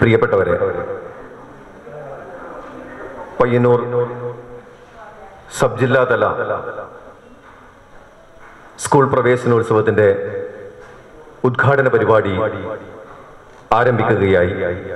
പ്രിയപ്പെട്ടവരെ പയ്യന്നൂർ സബ് ജില്ലാതല സ്കൂൾ പ്രവേശനോത്സവത്തിന്റെ ഉദ്ഘാടന പരിപാടി ആരംഭിക്കുകയായി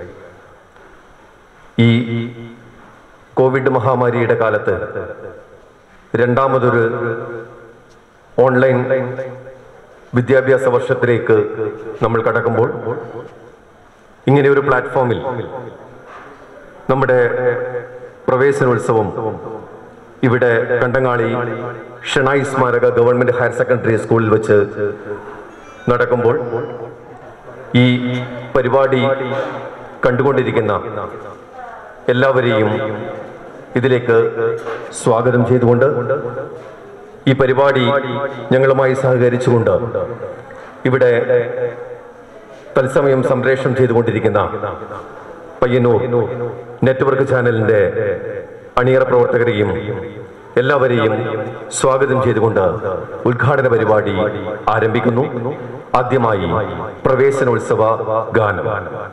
ഈ കോവിഡ് മഹാമാരിയുടെ കാലത്ത് രണ്ടാമതൊരു ഓൺലൈൻ വിദ്യാഭ്യാസ വർഷത്തിലേക്ക് നമ്മൾ കടക്കുമ്പോൾ ഇങ്ങനെ ഒരു പ്ലാറ്റ്ഫോമിൽ നമ്മുടെ പ്രവേശനോത്സവം ഇവിടെ കണ്ടങ്ങാളി ഷണായി സ്മാരക ഗവൺമെന്റ് ഹയർ സെക്കൻഡറി സ്കൂളിൽ വെച്ച് നടക്കുമ്പോൾ ഈ പരിപാടി കണ്ടുകൊണ്ടിരിക്കുന്ന എല്ലാവരെയും ഇതിലേക്ക് സ്വാഗതം ചെയ്തുകൊണ്ട് ഈ പരിപാടി ഞങ്ങളുമായി സഹകരിച്ചുകൊണ്ട് ഇവിടെ തത്സമയം സംപ്രേഷണം ചെയ്തുകൊണ്ടിരിക്കുന്ന പയ്യന്നൂർ നെറ്റ്വർക്ക് ചാനലിന്റെ അണിയറ പ്രവർത്തകരെയും എല്ലാവരെയും സ്വാഗതം ചെയ്തുകൊണ്ട് ഉദ്ഘാടന പരിപാടി ആരംഭിക്കുന്നു ആദ്യമായി പ്രവേശനോത്സവ ഗാനം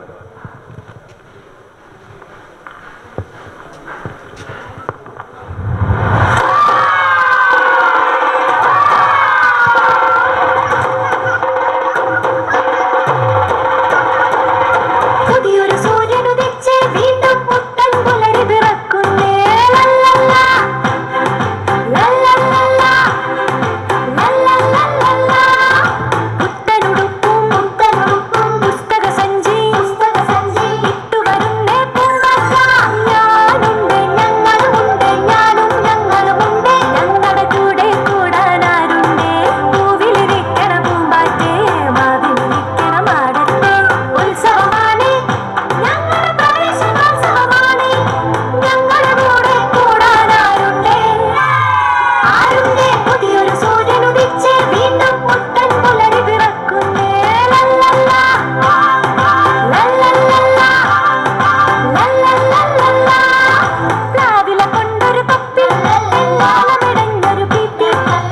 പുതിയൊരു സൂര്യനുദിച്ച് വീണ്ടും പുത്തൻ പുലരി പിറക്കുന്നേ ലല്ലല്ല. ലല്ലല്ലല്ല. ലല്ലല്ലല്ലല്ല. പുത്തനുടുപ്പും പുത്തനുടുപ്പും പുസ്തകസഞ്ചി പുസ്തകസഞ്ചി ഇട്ടുവരുന്നേ പൂമക്ക. ഞാനുണ്ട് ഞങ്ങളുമുണ്ട് ഞാനും ഞങ്ങളുമുണ്ട് ഞങ്ങളുടെ കൂടെ കൂടാനാരുണ്ട് പൂവിലിരിക്കണ പൂമ്പാറ്റേ മാവിലിരിക്കണ മാടത്തെ ഉത്സവമാണ് ഞങ്ങളുടെ പ്രവേശനോത്സവമാണ് ഞങ്ങളുടെ കൂടെ കൂടാനാരുണ്ട് ആരുണ്ട് പുതിയൊരു സൂര്യനുദിച്ച് വീണ്ടും പുത്തൻ പുലരി പിറക്കുന്നേ ലല്ലല്ല. ലല്ലല്ലല്ല. ലല്ലല്ലല്ലല്ല. പ്ലാവില കൊണ്ടൊരു തൊപ്പി ഓളമിടഞ്ഞൊരു പീപ്പി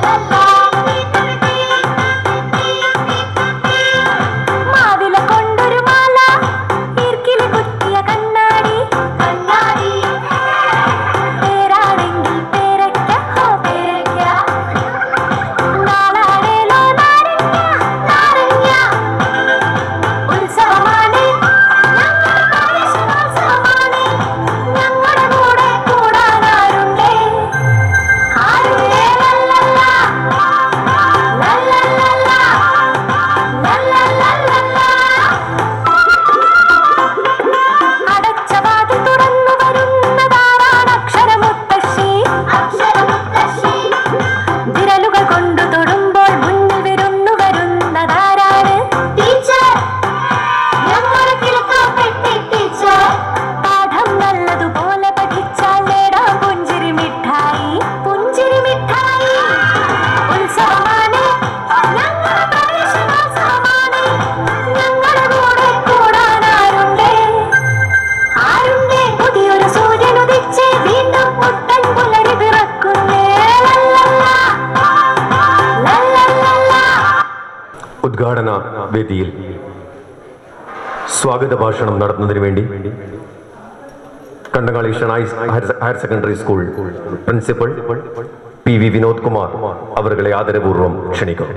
മാവില കൊണ്ടൊരു മാല ഈർക്കില് കുത്തിയ കണ്ണാടി കണ്ണാടി പേരാണെങ്കിൽ പേരയ്ക്ക ഹോ പേരയ്ക്ക നാലാടേലോ നാരങ്ങ നാരങ്ങ ഉത്സവമാണ് ഞങ്ങളുടെ പ്രവേശനോത്സവമാണ് ഞങ്ങളുടെ കൂടെ കൂടാനാരുണ്ടേ ആരുണ്ടേ ലല്ലല്ല ലല്ലല്ലല്ല ലല്ലല്ലല്ലല്ല അടച്ച വാതിൽ തുറന്നു വരുന്നതാരാണ് അക്ഷരമുത്തശ്ശി അക്ഷരമുത്തശ്ശി വിരലുകൾ കൊണ്ടു തൊടുമ്പോൾ മുന്നിൽ വിരുന്നു വരുന്നതാരാണ് ടീച്ചർ ഞങ്ങളുടെ കിളക്കാപ്പെട്ടി ടീച്ചർ പാഠം നല്ലതുപോലെ പഠിച്ചാൽ നേടാം പുഞ്ചിരി മിഠായി പുഞ്ചിരി മിഠായി ഉത്സവമാണ് ഞങ്ങളുടെ പ്രവേശനോത്സവമാണ് ഞങ്ങളുടെ കൂടെ കൂടാനാരുണ്ട് ആരുണ്ട് പുതിയൊരു സൂര്യനുദിച്ച് വീണ്ടും പുത്തൻ പുലരി പിറക്കുന്നേ ലല്ലല്ല. ലല്ലല്ലല്ല. ഉദ്ഘാടന വേദിയിൽ സ്വാഗത ഭാഷണം നടത്തുന്നതിന് വേണ്ടി Kandangali Shenoy higher secondary school principal P V Vinod Kumar അവരുടെ ആദരപൂർവ്വം ക്ഷണിക്കും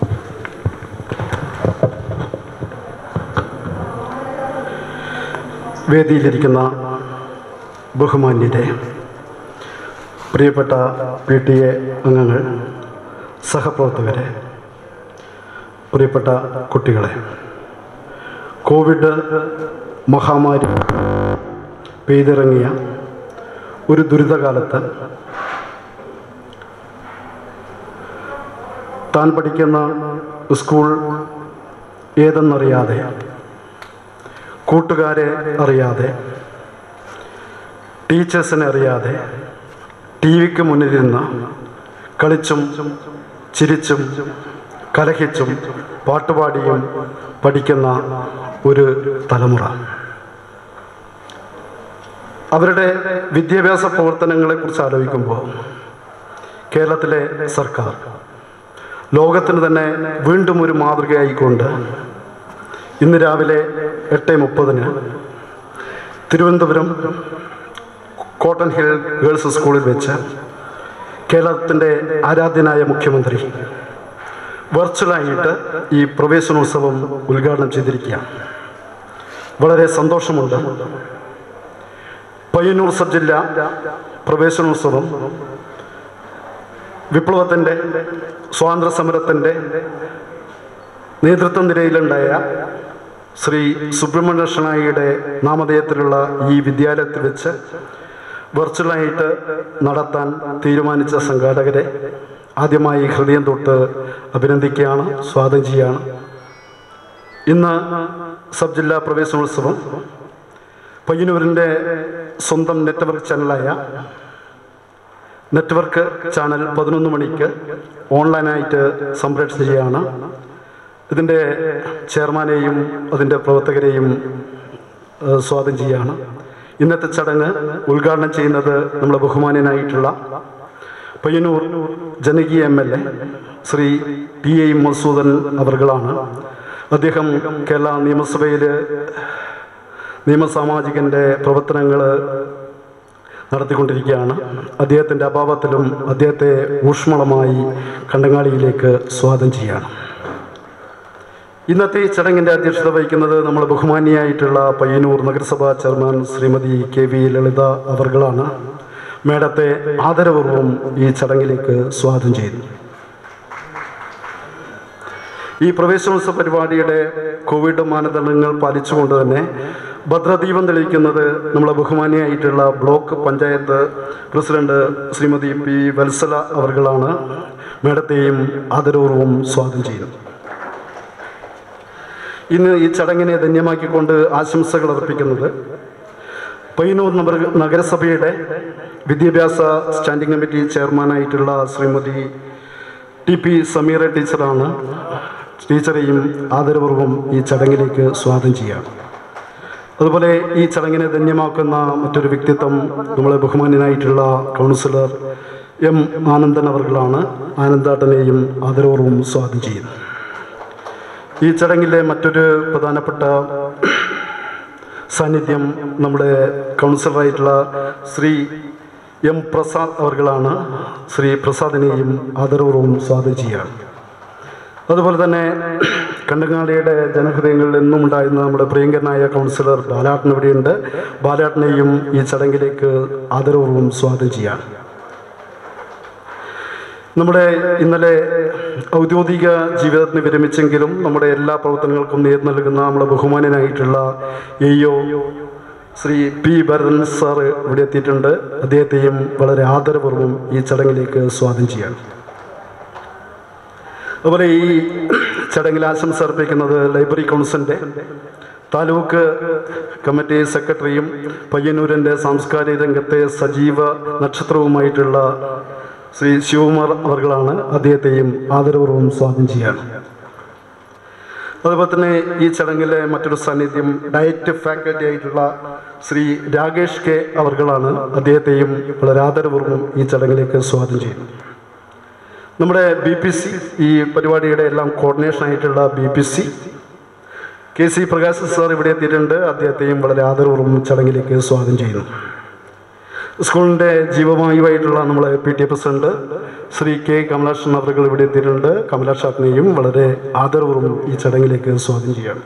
വേദിയിലിരിക്കുന്ന ബഹുമാന്യരെ പ്രിയപ്പെട്ട പി ടി എ അംഗങ്ങൾ സഹപ്രവർത്തകരെ പ്രിയപ്പെട്ട കുട്ടികളെ കോവിഡ് മഹാമാരി പെയ്തിറങ്ങിയ ഒരു ദുരിതകാലത്ത് താൻ പഠിക്കുന്ന സ്കൂൾ ഏതെന്നറിയാതെ കൂട്ടുകാരെ അറിയാതെ ടീച്ചേഴ്സിനെ അറിയാതെ ടി വിക്ക് മുന്നിലിരുന്ന് കളിച്ചും ചിരിച്ചും കലഹിച്ചും പാട്ടുപാടിയും പഠിക്കുന്ന ഒരു തലമുറ അവരുടെ വിദ്യാഭ്യാസ പ്രവർത്തനങ്ങളെക്കുറിച്ച് ആലോചിക്കുമ്പോൾ കേരളത്തിലെ സർക്കാർ ലോകത്തിന് തന്നെ വീണ്ടും ഒരു മാതൃകയായിക്കൊണ്ട് ഇന്ന് രാവിലെ എട്ട് മുപ്പതിന് തിരുവനന്തപുരം കോട്ടൺ ഹിൽ ഗേൾസ് സ്കൂളിൽ വെച്ച് കേരളത്തിൻ്റെ ആരാധ്യനായ മുഖ്യമന്ത്രി വെർച്വലായിട്ട് ഈ പ്രവേശനോത്സവം ഉദ്ഘാടനം ചെയ്തിരിക്കുകയാണ് വളരെ സന്തോഷമുണ്ട് പയ്യന്നൂർ സബ് ജില്ല പ്രവേശനോത്സവം വിപ്ലവത്തിൻ്റെ സ്വാതന്ത്ര്യ സമരത്തിൻ്റെ നേതൃത്വ നിരയിലുണ്ടായ ശ്രീ സുബ്രഹ്മണ്യ ഷണായിയുടെ നാമധേയത്തിലുള്ള ഈ വിദ്യാലയത്തിൽ വെച്ച് വെർച്വലായിട്ട് നടത്താൻ തീരുമാനിച്ച സംഘാടകരെ ആദ്യമായി ഹൃദയം തൊട്ട് അഭിനന്ദിക്കുകയാണ് സ്വാഗതം ചെയ്യുകയാണ് ഇന്ന് സബ് ജില്ലാ പ്രവേശനോത്സവം പയ്യന്നൂരിൻ്റെ സ്വന്തം നെറ്റ്വർക്ക് ചാനലായ നെറ്റ്വർക്ക് ചാനൽ പതിനൊന്ന് മണിക്ക് ഓൺലൈനായിട്ട് സംപ്രേഷണം ചെയ്യുകയാണ് ഇതിൻ്റെ ചെയർമാനെയും അതിൻ്റെ പ്രവർത്തകരെയും ഏഹ്, സ്വാഗതം ചെയ്യുകയാണ് ഇന്നത്തെ ചടങ്ങ് ഉദ്ഘാടനം ചെയ്യുന്നത് നമ്മുടെ ബഹുമാന്യനായിട്ടുള്ള പയ്യന്നൂർ ജനകീയ M L A Shri T A Madhusudan അവർകളാണ് അദ്ദേഹം കേരള നിയമസഭയിൽ നിയമസാമാജികൻ്റെ പ്രവർത്തനങ്ങൾ നടത്തിക്കൊണ്ടിരിക്കുകയാണ് അദ്ദേഹത്തിൻ്റെ അഭാവത്തിലും അദ്ദേഹത്തെ ഊഷ്മളമായി കണ്ടങ്ങാളിയിലേക്ക് സ്വാഗതം ചെയ്യാണ് ഇന്നത്തെ ഈ ചടങ്ങിൻ്റെ അധ്യക്ഷത വഹിക്കുന്നത് നമ്മൾ ബഹുമാനിയായിട്ടുള്ള പയ്യന്നൂർ നഗരസഭാ chairman Shrimati K V Lalitha അവർകളാണ് മേഡത്തെ ആദരപൂർവ്വം ഈ ചടങ്ങിലേക്ക് സ്വാഗതം ചെയ്തു ഈ പ്രവേശനോത്സവ പരിപാടിയുടെ കോവിഡ് മാനദണ്ഡങ്ങൾ പാലിച്ചുകൊണ്ട് തന്നെ ഭദ്രദീപം തെളിയിക്കുന്നത് നമ്മളെ ബഹുമാനിയായിട്ടുള്ള block panchayat president Shrimati P Valsala അവർകളാണ് മേഡത്തെയും ആദരപൂർവ്വം സ്വാഗതം ചെയ്യുന്നു ഇന്ന് ഈ ചടങ്ങിനെ ധന്യമാക്കിക്കൊണ്ട് ആശംസകൾ അർപ്പിക്കുന്നത് പയ്യന്നൂർ നഗര- നഗരസഭയുടെ വിദ്യാഭ്യാസ സ്റ്റാൻഡിംഗ് കമ്മിറ്റി ചെയർമാനായിട്ടുള്ള ശ്രീമതി ടി പി സമീറ ടീച്ചറാണ് ടീച്ചറെയും ആദരപൂർവ്വം ഈ ചടങ്ങിലേക്ക് സ്വാഗതം ചെയ്യാം അതുപോലെ ഈ ചടങ്ങിനെ ധന്യമാക്കുന്ന മറ്റൊരു വ്യക്തിത്വം നമ്മളെ ബഹുമാന്യനായിട്ടുള്ള കൗൺസിലർ എം ആനന്ദൻ അവർകളാണ് ആനന്ദാട്ടനെയും ആദരപൂർവ്വം സ്വാഗതം ചെയ്യുന്നു ഈ ചടങ്ങിലെ മറ്റൊരു പ്രധാനപ്പെട്ട സാന്നിധ്യം നമ്മുടെ കൗൺസിലറായിട്ടുള്ള ശ്രീ എം പ്രസാദ് അവർകളാണ് ശ്രീ പ്രസാദിനെയും ആദരപൂർവ്വം സ്വാഗതം ചെയ്യുകയാണ് അതുപോലെ തന്നെ കണ്ടങ്ങാളിയുടെ ജനഹൃദയങ്ങളിൽ എന്നും ഉണ്ടായിരുന്ന നമ്മുടെ പ്രിയങ്കരനായ കൗൺസിലർ ബാലാട്ടൻ ഇവിടെയുണ്ട് ബാലാട്ടനെയും ഈ ചടങ്ങിലേക്ക് ആദരപൂർവ്വം സ്വാഗതം ചെയ്യാം നമ്മുടെ ഇന്നലെ ഔദ്യോഗിക ജീവിതത്തിന് വിരമിച്ചെങ്കിലും നമ്മുടെ എല്ലാ പ്രവർത്തനങ്ങൾക്കും നേതൃത്വം നൽകുന്ന നമ്മുടെ ബഹുമാനനായിട്ടുള്ള AEO Shri P Bharathan sir ഇവിടെ എത്തിയിട്ടുണ്ട് അദ്ദേഹത്തെയും വളരെ ആദരപൂർവ്വം ഈ ചടങ്ങിലേക്ക് സ്വാഗതം ചെയ്യാം അതുപോലെ ഈ ചടങ്ങിൽ ആശംസ അർപ്പിക്കുന്നത് ലൈബ്രറി കൗൺസിലിൻ്റെ താലൂക്ക് കമ്മിറ്റി സെക്രട്ടറിയും പയ്യന്നൂരിൻ്റെ സാംസ്കാരിക രംഗത്തെ സജീവ നക്ഷത്രവുമായിട്ടുള്ള ശ്രീ ശിവകുമാർ അവർകളാണ് അദ്ദേഹത്തെയും ആദരപൂർവ്വം സ്വാഗതം ചെയ്യാണ് അതുപോലെ തന്നെ ഈ ചടങ്ങിലെ മറ്റൊരു സാന്നിധ്യം ഡയറ്റ് ഫാക്കൽറ്റി ആയിട്ടുള്ള ശ്രീ രാകേഷ് കെ അവർകളാണ് അദ്ദേഹത്തെയും വളരെ ആദരപൂർവ്വം ഈ ചടങ്ങിലേക്ക് സ്വാഗതം ചെയ്യുന്നു നമ്മുടെ ബി പി സി ഈ പരിപാടിയുടെ എല്ലാം കോർഡിനേഷൻ ആയിട്ടുള്ള B P C K C Prakash sir ഇവിടെ എത്തിയിട്ടുണ്ട് അദ്ദേഹത്തെയും വളരെ ആദരപൂർവ്വം ചടങ്ങിലേക്ക് സ്വാഗതം ചെയ്യുന്നു സ്കൂളിൻ്റെ ജീവവായുവായിട്ടുള്ള നമ്മളെ P T A president Shri K Kamalakshan അവர்கள் ഇവിടെ എത്തിയിട്ടുണ്ട് കമലാഷാട്ടിനെയും വളരെ ആദരപൂർവ്വം ഈ ചടങ്ങിലേക്ക് സ്വാഗതം ചെയ്യാണ്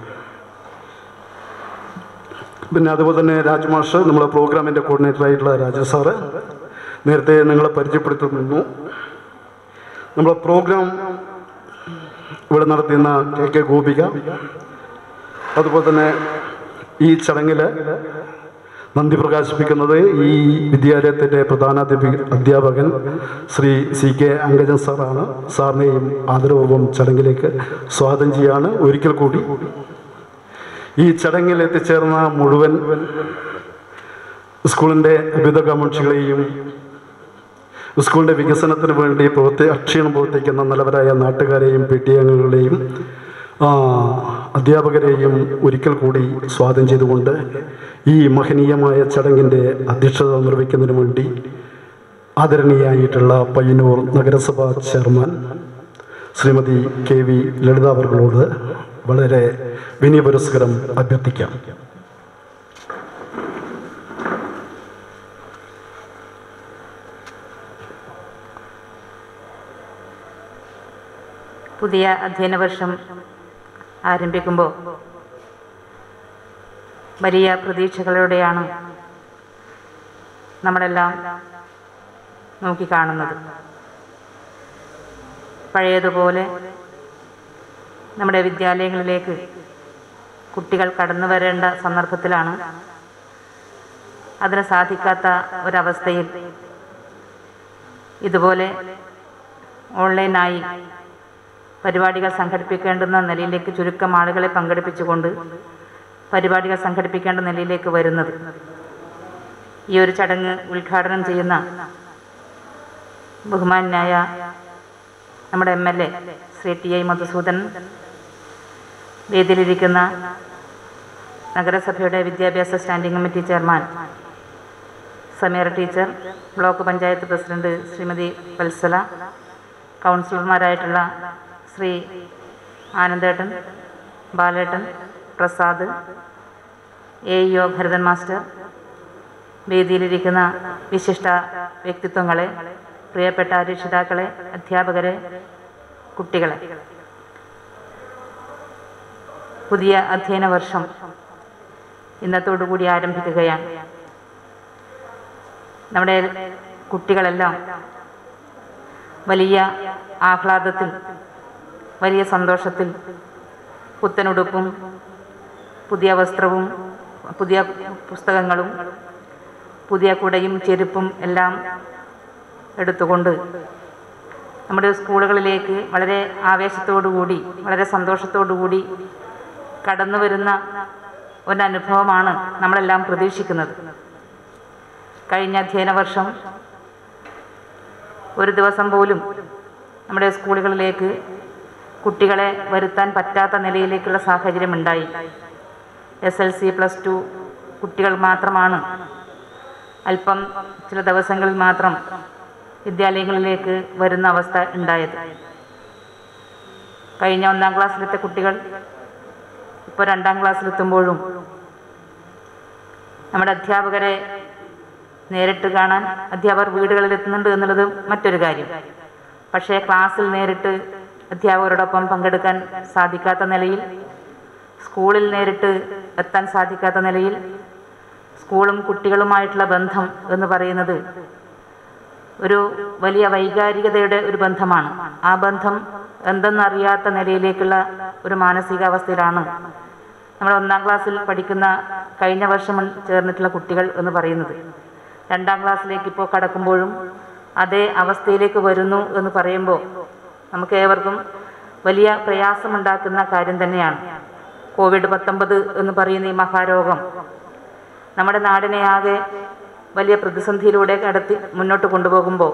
പിന്നെ അതുപോലെ തന്നെ രാജ്മാഷ് നമ്മുടെ പ്രോഗ്രാമിൻ്റെ കോർഡിനേറ്റർ ആയിട്ടുള്ള രാജു സാറ് നേരത്തെ നിങ്ങളെ പരിചയപ്പെടുത്തുന്നു നമ്മുടെ പ്രോഗ്രാം ഇവിടെ നടത്തുന്ന കെ കെ ഗോപിക അതുപോലെ തന്നെ ഈ ചടങ്ങിൽ നന്ദി പ്രകാശിപ്പിക്കുന്നത് ഈ വിദ്യാലയത്തിൻ്റെ പ്രധാന അധ്യാപി- അധ്യാപകൻ ശ്രീ സി കെ അങ്കജൻ സാറാണ് സാറിനെയും ആദരപൂർവ്വം ചടങ്ങിലേക്ക് സ്വാഗതം ചെയ്യാണ് ഒരിക്കൽ കൂടി ഈ ചടങ്ങിൽ എത്തിച്ചേർന്ന മുഴുവൻ സ്കൂളിൻ്റെ വിവിധ കമ്മിറ്റികളെയും സ്കൂളിൻ്റെ വികസനത്തിന് വേണ്ടി പ്രവർത്തി അക്ഷീണം പ്രവർത്തിക്കുന്ന നല്ലവരായ നാട്ടുകാരെയും പി ടി അംഗങ്ങളെയും ആ, അധ്യാപകരെയും ഒരിക്കൽ കൂടി സ്വാഗതം ചെയ്തുകൊണ്ട് ഈ മഹനീയമായ ചടങ്ങിൻ്റെ അധ്യക്ഷത നിർവഹിക്കുന്നതിന് വേണ്ടി ആദരണീയായിട്ടുള്ള പയ്യന്നൂർ നഗരസഭാ chairman Shrimati K V Lalitha അവർകളോട് വളരെ വിനയപുരസ്കരം അഭ്യർത്ഥിക്കാം പുതിയ അധ്യയന വർഷം ആരംഭിക്കുമ്പോൾ വലിയ പ്രതീക്ഷകളോടെയാണ് നമ്മളെല്ലാം നോക്കിക്കാണുന്നത് പഴയതുപോലെ നമ്മുടെ വിദ്യാലയങ്ങളിലേക്ക് കുട്ടികൾ കടന്നു വരേണ്ട സന്ദർഭത്തിലാണ് അതിന് സാധിക്കാത്ത ഒരവസ്ഥയിൽ ഇതുപോലെ ഓൺലൈനായി പരിപാടികൾ സംഘടിപ്പിക്കേണ്ടുന്ന നിലയിലേക്ക് ചുരുക്കം ആളുകളെ പങ്കെടുപ്പിച്ചുകൊണ്ട് പരിപാടികൾ സംഘടിപ്പിക്കേണ്ട നിലയിലേക്ക് വരുന്നത് ഈ ഒരു ചടങ്ങ് ഉദ്ഘാടനം ചെയ്യുന്ന ബഹുമാനായ നമ്മുടെ M L A Shri T I Madhusudan വേദിയിലിരിക്കുന്ന നഗരസഭയുടെ വിദ്യാഭ്യാസ standing committee chairman Sameera teacher block panchayat president Shrimati Valsala കൗൺസിലർമാരായിട്ടുള്ള ശ്രീ ആനന്ദേട്ടൻ ബാലേട്ടൻ Prasad A E O Bharathan master വേദിയിലിരിക്കുന്ന വിശിഷ്ട വ്യക്തിത്വങ്ങളെ പ്രിയപ്പെട്ട രക്ഷിതാക്കളെ അധ്യാപകരെ കുട്ടികളെ പുതിയ അധ്യയന വർഷം ഇന്നത്തോടുകൂടി ആരംഭിക്കുകയാണ് നമ്മുടെ കുട്ടികളെല്ലാം വലിയ ആഹ്ലാദത്തിൽ വലിയ സന്തോഷത്തിൽ പുത്തനുടുപ്പും പുതിയ വസ്ത്രവും പുതിയ പുസ്തകങ്ങളും പുതിയ കുടയും ചെരുപ്പും എല്ലാം എടുത്തുകൊണ്ട് നമ്മുടെ സ്കൂളുകളിലേക്ക് വളരെ ആവേശത്തോടുകൂടി വളരെ സന്തോഷത്തോടുകൂടി കടന്നു വരുന്ന ഒരനുഭവമാണ് നമ്മളെല്ലാം പ്രതീക്ഷിക്കുന്നത് കഴിഞ്ഞ അധ്യയന വർഷം ഒരു ദിവസം പോലും നമ്മുടെ സ്കൂളുകളിലേക്ക് കുട്ടികളെ വരുത്താൻ പറ്റാത്ത നിലയിലേക്കുള്ള സാഹചര്യം ഉണ്ടായി S L C plus two കുട്ടികൾ മാത്രമാണ് അല്പം ചില ദിവസങ്ങളിൽ മാത്രം വിദ്യാലയങ്ങളിലേക്ക് വരുന്ന അവസ്ഥ ഉണ്ടായത് കഴിഞ്ഞ ഒന്നാം ക്ലാസ്സിലത്തെ കുട്ടികൾ ഇപ്പോൾ രണ്ടാം ക്ലാസ്സിലെത്തുമ്പോഴും നമ്മുടെ അധ്യാപകരെ നേരിട്ട് കാണാൻ അധ്യാപകർ വീടുകളിൽ എത്തുന്നുണ്ട് എന്നുള്ളത് മറ്റൊരു കാര്യം പക്ഷേ ക്ലാസ്സിൽ നേരിട്ട് അധ്യാപകരോടൊപ്പം പങ്കെടുക്കാൻ സാധിക്കാത്ത നിലയിൽ സ്കൂളിൽ നേരിട്ട് എത്താൻ സാധിക്കാത്ത നിലയിൽ സ്കൂളും കുട്ടികളുമായിട്ടുള്ള ബന്ധം എന്ന് പറയുന്നത് ഒരു വലിയ വൈകാരികതയുടെ ഒരു ബന്ധമാണ് ആ ബന്ധം എന്തെന്നറിയാത്ത നിലയിലേക്കുള്ള ഒരു മാനസികാവസ്ഥയിലാണ് നമ്മൾ ഒന്നാം ക്ലാസ്സിൽ പഠിക്കുന്ന കഴിഞ്ഞ വർഷം ചേർന്നിട്ടുള്ള കുട്ടികൾ എന്ന് പറയുന്നത് രണ്ടാം ക്ലാസ്സിലേക്ക് ഇപ്പോൾ കടക്കുമ്പോഴും അതേ അവസ്ഥയിലേക്ക് വരുന്നു എന്ന് പറയുമ്പോൾ നമുക്ക് ഏവർക്കും വലിയ പ്രയാസമുണ്ടാക്കുന്ന കാര്യം തന്നെയാണ് കോവിഡ് പത്തൊമ്പത് എന്ന് പറയുന്ന ഈ മഹാരോഗം നമ്മുടെ നാടിനെ ആകെ വലിയ പ്രതിസന്ധിയിലൂടെ കടത്തി മുന്നോട്ട് കൊണ്ടുപോകുമ്പോൾ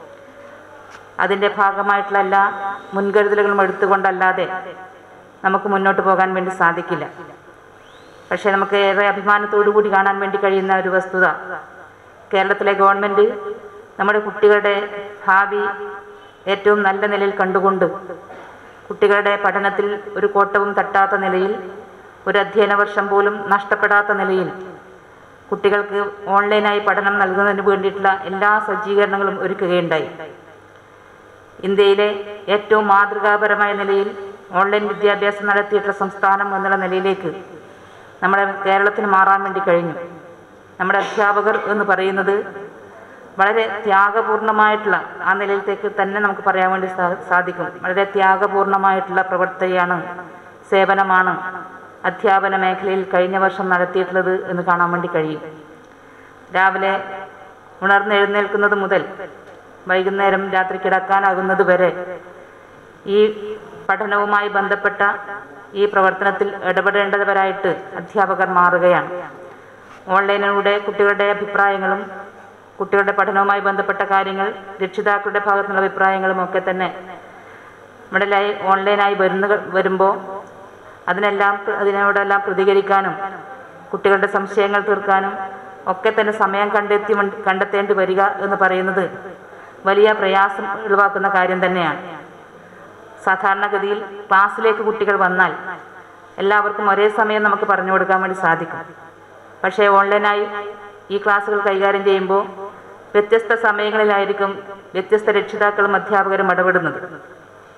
അതിൻ്റെ ഭാഗമായിട്ടുള്ള എല്ലാ മുൻകരുതലുകളും എടുത്തുകൊണ്ടല്ലാതെ നമുക്ക് മുന്നോട്ട് പോകാൻ വേണ്ടി സാധിക്കില്ല പക്ഷേ നമുക്ക് ഏറെ അഭിമാനത്തോടു കൂടി കാണാൻ വേണ്ടി കഴിയുന്ന ഒരു വസ്തുത കേരളത്തിലെ ഗവൺമെൻറ് നമ്മുടെ കുട്ടികളുടെ ഭാവി ഏറ്റവും നല്ല നിലയിൽ കണ്ടുകൊണ്ട് കുട്ടികളുടെ പഠനത്തിൽ ഒരു കോട്ടവും തട്ടാത്ത നിലയിൽ ഒരു അധ്യയന വർഷം പോലും നഷ്ടപ്പെടാത്ത നിലയിൽ കുട്ടികൾക്ക് ഓൺലൈനായി പഠനം നൽകുന്നതിന് വേണ്ടിയിട്ടുള്ള എല്ലാ സജ്ജീകരണങ്ങളും ഒരുക്കുകയുണ്ടായി ഇന്ത്യയിലെ ഏറ്റവും മാതൃകാപരമായ നിലയിൽ ഓൺലൈൻ വിദ്യാഭ്യാസം നടത്തിയിട്ടുള്ള സംസ്ഥാനം എന്നുള്ള നിലയിലേക്ക് നമ്മുടെ കേരളത്തിന് മാറാൻ വേണ്ടി കഴിഞ്ഞു നമ്മുടെ അധ്യാപകർ എന്ന് പറയുന്നത് വളരെ ത്യാഗപൂർണമായിട്ടുള്ള ആ നിലയിലേക്ക് തന്നെ നമുക്ക് പറയാൻ വേണ്ടി സാ- സാധിക്കും വളരെ ത്യാഗപൂർണമായിട്ടുള്ള പ്രവർത്തനയാണ് സേവനമാണ് അധ്യാപന മേഖലയിൽ കഴിഞ്ഞ വർഷം നടത്തിയിട്ടുള്ളത് എന്ന് കാണാൻ വേണ്ടി കഴിയും രാവിലെ ഉണർന്നെഴുന്നേൽക്കുന്നത് മുതൽ വൈകുന്നേരം രാത്രി കിടക്കാനാകുന്നത് വരെ ഈ പഠനവുമായി ബന്ധപ്പെട്ട ഈ പ്രവർത്തനത്തിൽ ഇടപെടേണ്ടവരായിട്ട് അധ്യാപകർ മാറുകയാണ് ഓൺലൈനിലൂടെ കുട്ടികളുടെ അഭിപ്രായങ്ങളും കുട്ടികളുടെ പഠനവുമായി ബന്ധപ്പെട്ട കാര്യങ്ങൾ രക്ഷിതാക്കളുടെ ഭാഗത്തു നിന്നുള്ള അഭിപ്രായങ്ങളും ഒക്കെ തന്നെ നമ്മുടെ ലൈ ഓൺലൈനായി വരുന്ന വരുമ്പോൾ അതിനെല്ലാം അതിനോടെല്ലാം പ്രതികരിക്കാനും കുട്ടികളുടെ സംശയങ്ങൾ തീർക്കാനും ഒക്കെ തന്നെ സമയം കണ്ടെത്തി മൺ- കണ്ടെത്തേണ്ടി വരിക എന്ന് പറയുന്നത് വലിയ പ്രയാസം ഒഴിവാക്കുന്ന കാര്യം തന്നെയാണ് സാധാരണഗതിയിൽ ക്ലാസ്സിലേക്ക് കുട്ടികൾ വന്നാൽ എല്ലാവർക്കും ഒരേ സമയം നമുക്ക് പറഞ്ഞു കൊടുക്കാൻ വേണ്ടി സാധിക്കും പക്ഷേ ഓൺലൈനായി ഈ ക്ലാസ്സുകൾ കൈകാര്യം ചെയ്യുമ്പോൾ വ്യത്യസ്ത സമയങ്ങളിലായിരിക്കും വ്യത്യസ്ത രക്ഷിതാക്കളും അധ്യാപകരും ഇടപെടുന്നത്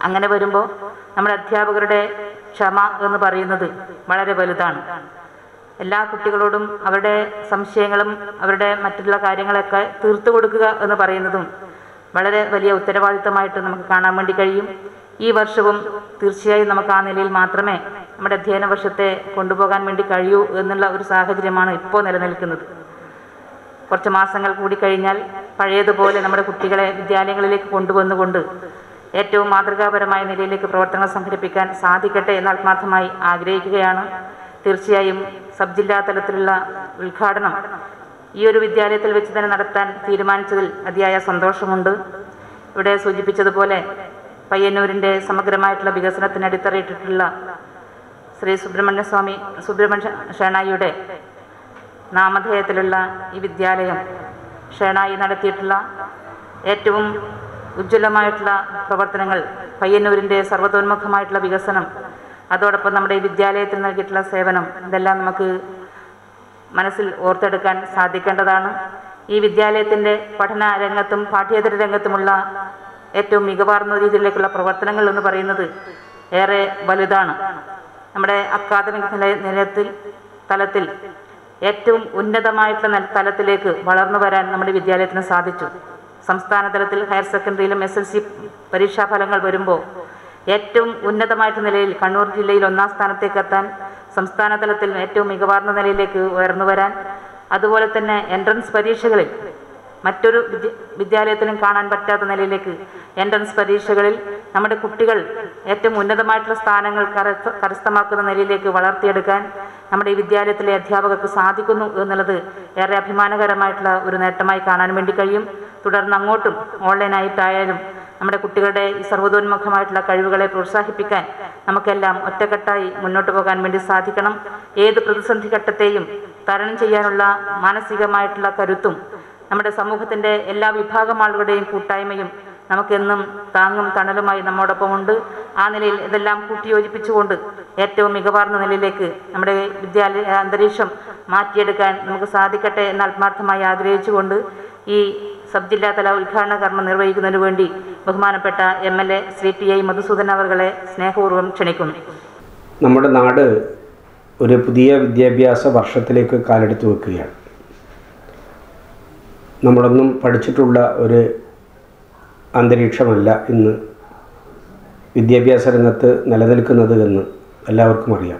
അങ്ങനെ വരുമ്പോൾ നമ്മുടെ അധ്യാപകരുടെ ക്ഷമ എന്ന് പറയുന്നത് വളരെ വലുതാണ് എല്ലാ കുട്ടികളോടും അവരുടെ സംശയങ്ങളും അവരുടെ മറ്റുള്ള കാര്യങ്ങളൊക്കെ തീർത്തു കൊടുക്കുക എന്ന് പറയുന്നതും വളരെ വലിയ ഉത്തരവാദിത്തമായിട്ട് നമുക്ക് കാണാൻ വേണ്ടി കഴിയും ഈ വർഷവും തീർച്ചയായും നമുക്ക് ആ നിലയിൽ മാത്രമേ നമ്മുടെ അധ്യയന വർഷത്തെ കൊണ്ടുപോകാൻ വേണ്ടി കഴിയൂ എന്നുള്ള ഒരു സാഹചര്യമാണ് ഇപ്പോൾ നിലനിൽക്കുന്നത് കുറച്ച് മാസങ്ങൾ കൂടി കഴിഞ്ഞാൽ പഴയതുപോലെ നമ്മുടെ കുട്ടികളെ വിദ്യാലയങ്ങളിലേക്ക് കൊണ്ടുവന്നുകൊണ്ട് ഏറ്റവും മാതൃകാപരമായ നിലയിലേക്ക് പ്രവർത്തനങ്ങൾ സംഘടിപ്പിക്കാൻ സാധിക്കട്ടെ എന്ന് ആത്മാർത്ഥമായി ആഗ്രഹിക്കുകയാണ് തീർച്ചയായും സബ് ജില്ലാ തലത്തിലുള്ള ഉദ്ഘാടനം ഈ ഒരു വിദ്യാലയത്തിൽ വെച്ച് തന്നെ നടത്താൻ തീരുമാനിച്ചതിൽ അതിയായ സന്തോഷമുണ്ട് ഇവിടെ സൂചിപ്പിച്ചതുപോലെ പയ്യന്നൂരിൻ്റെ സമഗ്രമായിട്ടുള്ള വികസനത്തിന് അടിത്തറയിട്ടിട്ടുള്ള ശ്രീ സുബ്രഹ്മണ്യ സ്വാമി സുബ്രഹ്മണ്യ ഷേണായിയുടെ നാമധേയത്തിലുള്ള ഈ വിദ്യാലയം ഷേണായി നടത്തിയിട്ടുള്ള ഏറ്റവും ഉജ്ജ്വലമായിട്ടുള്ള പ്രവർത്തനങ്ങൾ പയ്യന്നൂരിൻ്റെ സർവ്വതോന്മുഖമായിട്ടുള്ള വികസനം അതോടൊപ്പം നമ്മുടെ ഈ വിദ്യാലയത്തിൽ നൽകിയിട്ടുള്ള സേവനം ഇതെല്ലാം നമുക്ക് മനസ്സിൽ ഓർത്തെടുക്കാൻ സാധിക്കേണ്ടതാണ് ഈ വിദ്യാലയത്തിൻ്റെ പഠന രംഗത്തും പാഠ്യേതര രംഗത്തുമുള്ള ഏറ്റവും മികവാർന്ന രീതിയിലേക്കുള്ള പ്രവർത്തനങ്ങൾ എന്ന് പറയുന്നത് ഏറെ വലുതാണ് നമ്മുടെ അക്കാദമിക് നില നിലയത്തിൽ തലത്തിൽ ഏറ്റവും ഉന്നതമായിട്ടുള്ള നെൽ- തലത്തിലേക്ക് വളർന്നു വരാൻ നമ്മുടെ വിദ്യാലയത്തിന് സാധിച്ചു സംസ്ഥാന തലത്തിൽ ഹയർ സെക്കൻഡറിയിലും എസ് എൽ സി പരീക്ഷാ ഫലങ്ങൾ വരുമ്പോൾ ഏറ്റവും ഉന്നതമായിട്ട് നിലയിൽ കണ്ണൂർ ജില്ലയിൽ ഒന്നാം സ്ഥാനത്തേക്ക് എത്താൻ സംസ്ഥാന തലത്തിൽ ഏറ്റവും മികവാർന്ന നിലയിലേക്ക് ഉയർന്നു വരാൻ അതുപോലെ തന്നെ എൻട്രൻസ് പരീക്ഷകളിൽ മറ്റൊരു വിദ്യ വിദ്യാലയത്തിലും കാണാൻ പറ്റാത്ത നിലയിലേക്ക് എൻട്രൻസ് പരീക്ഷകളിൽ നമ്മുടെ കുട്ടികൾ ഏറ്റവും ഉന്നതമായിട്ടുള്ള സ്ഥാനങ്ങൾ കരസ്ഥ കരസ്ഥമാക്കുന്ന നിലയിലേക്ക് വളർത്തിയെടുക്കാൻ നമ്മുടെ ഈ വിദ്യാലയത്തിലെ അധ്യാപകർക്ക് സാധിക്കുന്നു എന്നുള്ളത് ഏറെ അഭിമാനകരമായിട്ടുള്ള ഒരു നേട്ടമായി കാണാൻ വേണ്ടി കഴിയും തുടർന്ന് അങ്ങോട്ടും ഓൺലൈനായിട്ടായാലും നമ്മുടെ കുട്ടികളുടെ ഈ സർവ്വതോന്മുഖമായിട്ടുള്ള കഴിവുകളെ പ്രോത്സാഹിപ്പിക്കാൻ നമുക്കെല്ലാം ഒറ്റക്കെട്ടായി മുന്നോട്ട് പോകാൻ വേണ്ടി സാധിക്കണം ഏത് പ്രതിസന്ധി ഘട്ടത്തെയും തരണം ചെയ്യാനുള്ള മാനസികമായിട്ടുള്ള കരുത്തും നമ്മുടെ സമൂഹത്തിൻ്റെ എല്ലാ വിഭാഗം ആളുകളുടെയും കൂട്ടായ്മയും നമുക്കെന്നും താങ്ങും തണലുമായി നമ്മോടൊപ്പമുണ്ട് ആ നിലയിൽ ഇതെല്ലാം കൂട്ടിയോജിപ്പിച്ചുകൊണ്ട് ഏറ്റവും മികവാർന്ന നിലയിലേക്ക് നമ്മുടെ വിദ്യാലയ അന്തരീക്ഷം മാറ്റിയെടുക്കാൻ നമുക്ക് സാധിക്കട്ടെ എന്ന് ആത്മാർത്ഥമായി ആഗ്രഹിച്ചുകൊണ്ട് ഈ സബ് ജില്ലാതല ഉദ്ഘാടന കർമ്മം നിർവഹിക്കുന്നതിനു വേണ്ടി ബഹുമാനപ്പെട്ട M L A Shri T I Madhusudan അവർകളെ സ്നേഹപൂർവ്വം ക്ഷണിക്കുന്നു നമ്മുടെ നാട് ഒരു പുതിയ വിദ്യാഭ്യാസ വർഷത്തിലേക്ക് കാലെടുത്ത് വെക്കുകയാണ് നമ്മളൊന്നും പഠിച്ചിട്ടുള്ള ഒരു അന്തരീക്ഷമല്ല ഇന്ന് വിദ്യാഭ്യാസ രംഗത്ത് നിലനിൽക്കുന്നത് എന്ന് എല്ലാവർക്കും അറിയാം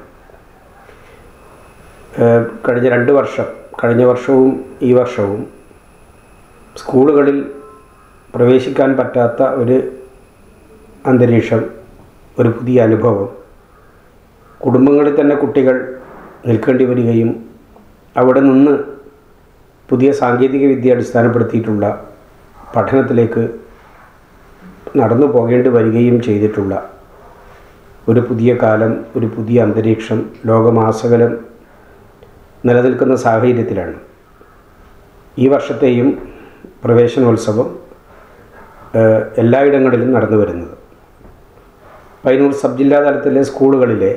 ഏഹ് കഴിഞ്ഞ രണ്ട് വർഷം കഴിഞ്ഞ വർഷവും ഈ വർഷവും സ്കൂളുകളിൽ പ്രവേശിക്കാൻ പറ്റാത്ത ഒരു അന്തരീക്ഷം ഒരു പുതിയ അനുഭവം കുടുംബങ്ങളിൽ തന്നെ കുട്ടികൾ നിൽക്കേണ്ടി വരികയും അവിടെ നിന്ന് പുതിയ സാങ്കേതിക വിദ്യ അടിസ്ഥാനപ്പെടുത്തിയിട്ടുള്ള പഠനത്തിലേക്ക് നടന്നു പോകേണ്ടി വരികയും ചെയ്തിട്ടുള്ള ഒരു പുതിയ കാലം ഒരു പുതിയ അന്തരീക്ഷം ലോകമാസകലം നിലനിൽക്കുന്ന സാഹചര്യത്തിലാണ് ഈ വർഷത്തെയും പ്രവേശനോത്സവം ഏഹ്, എല്ലായിടങ്ങളിലും നടന്നു വരുന്നത് പയ്യന്നൂർ സബ് ജില്ലാ തലത്തിലെ സ്കൂളുകളിലെ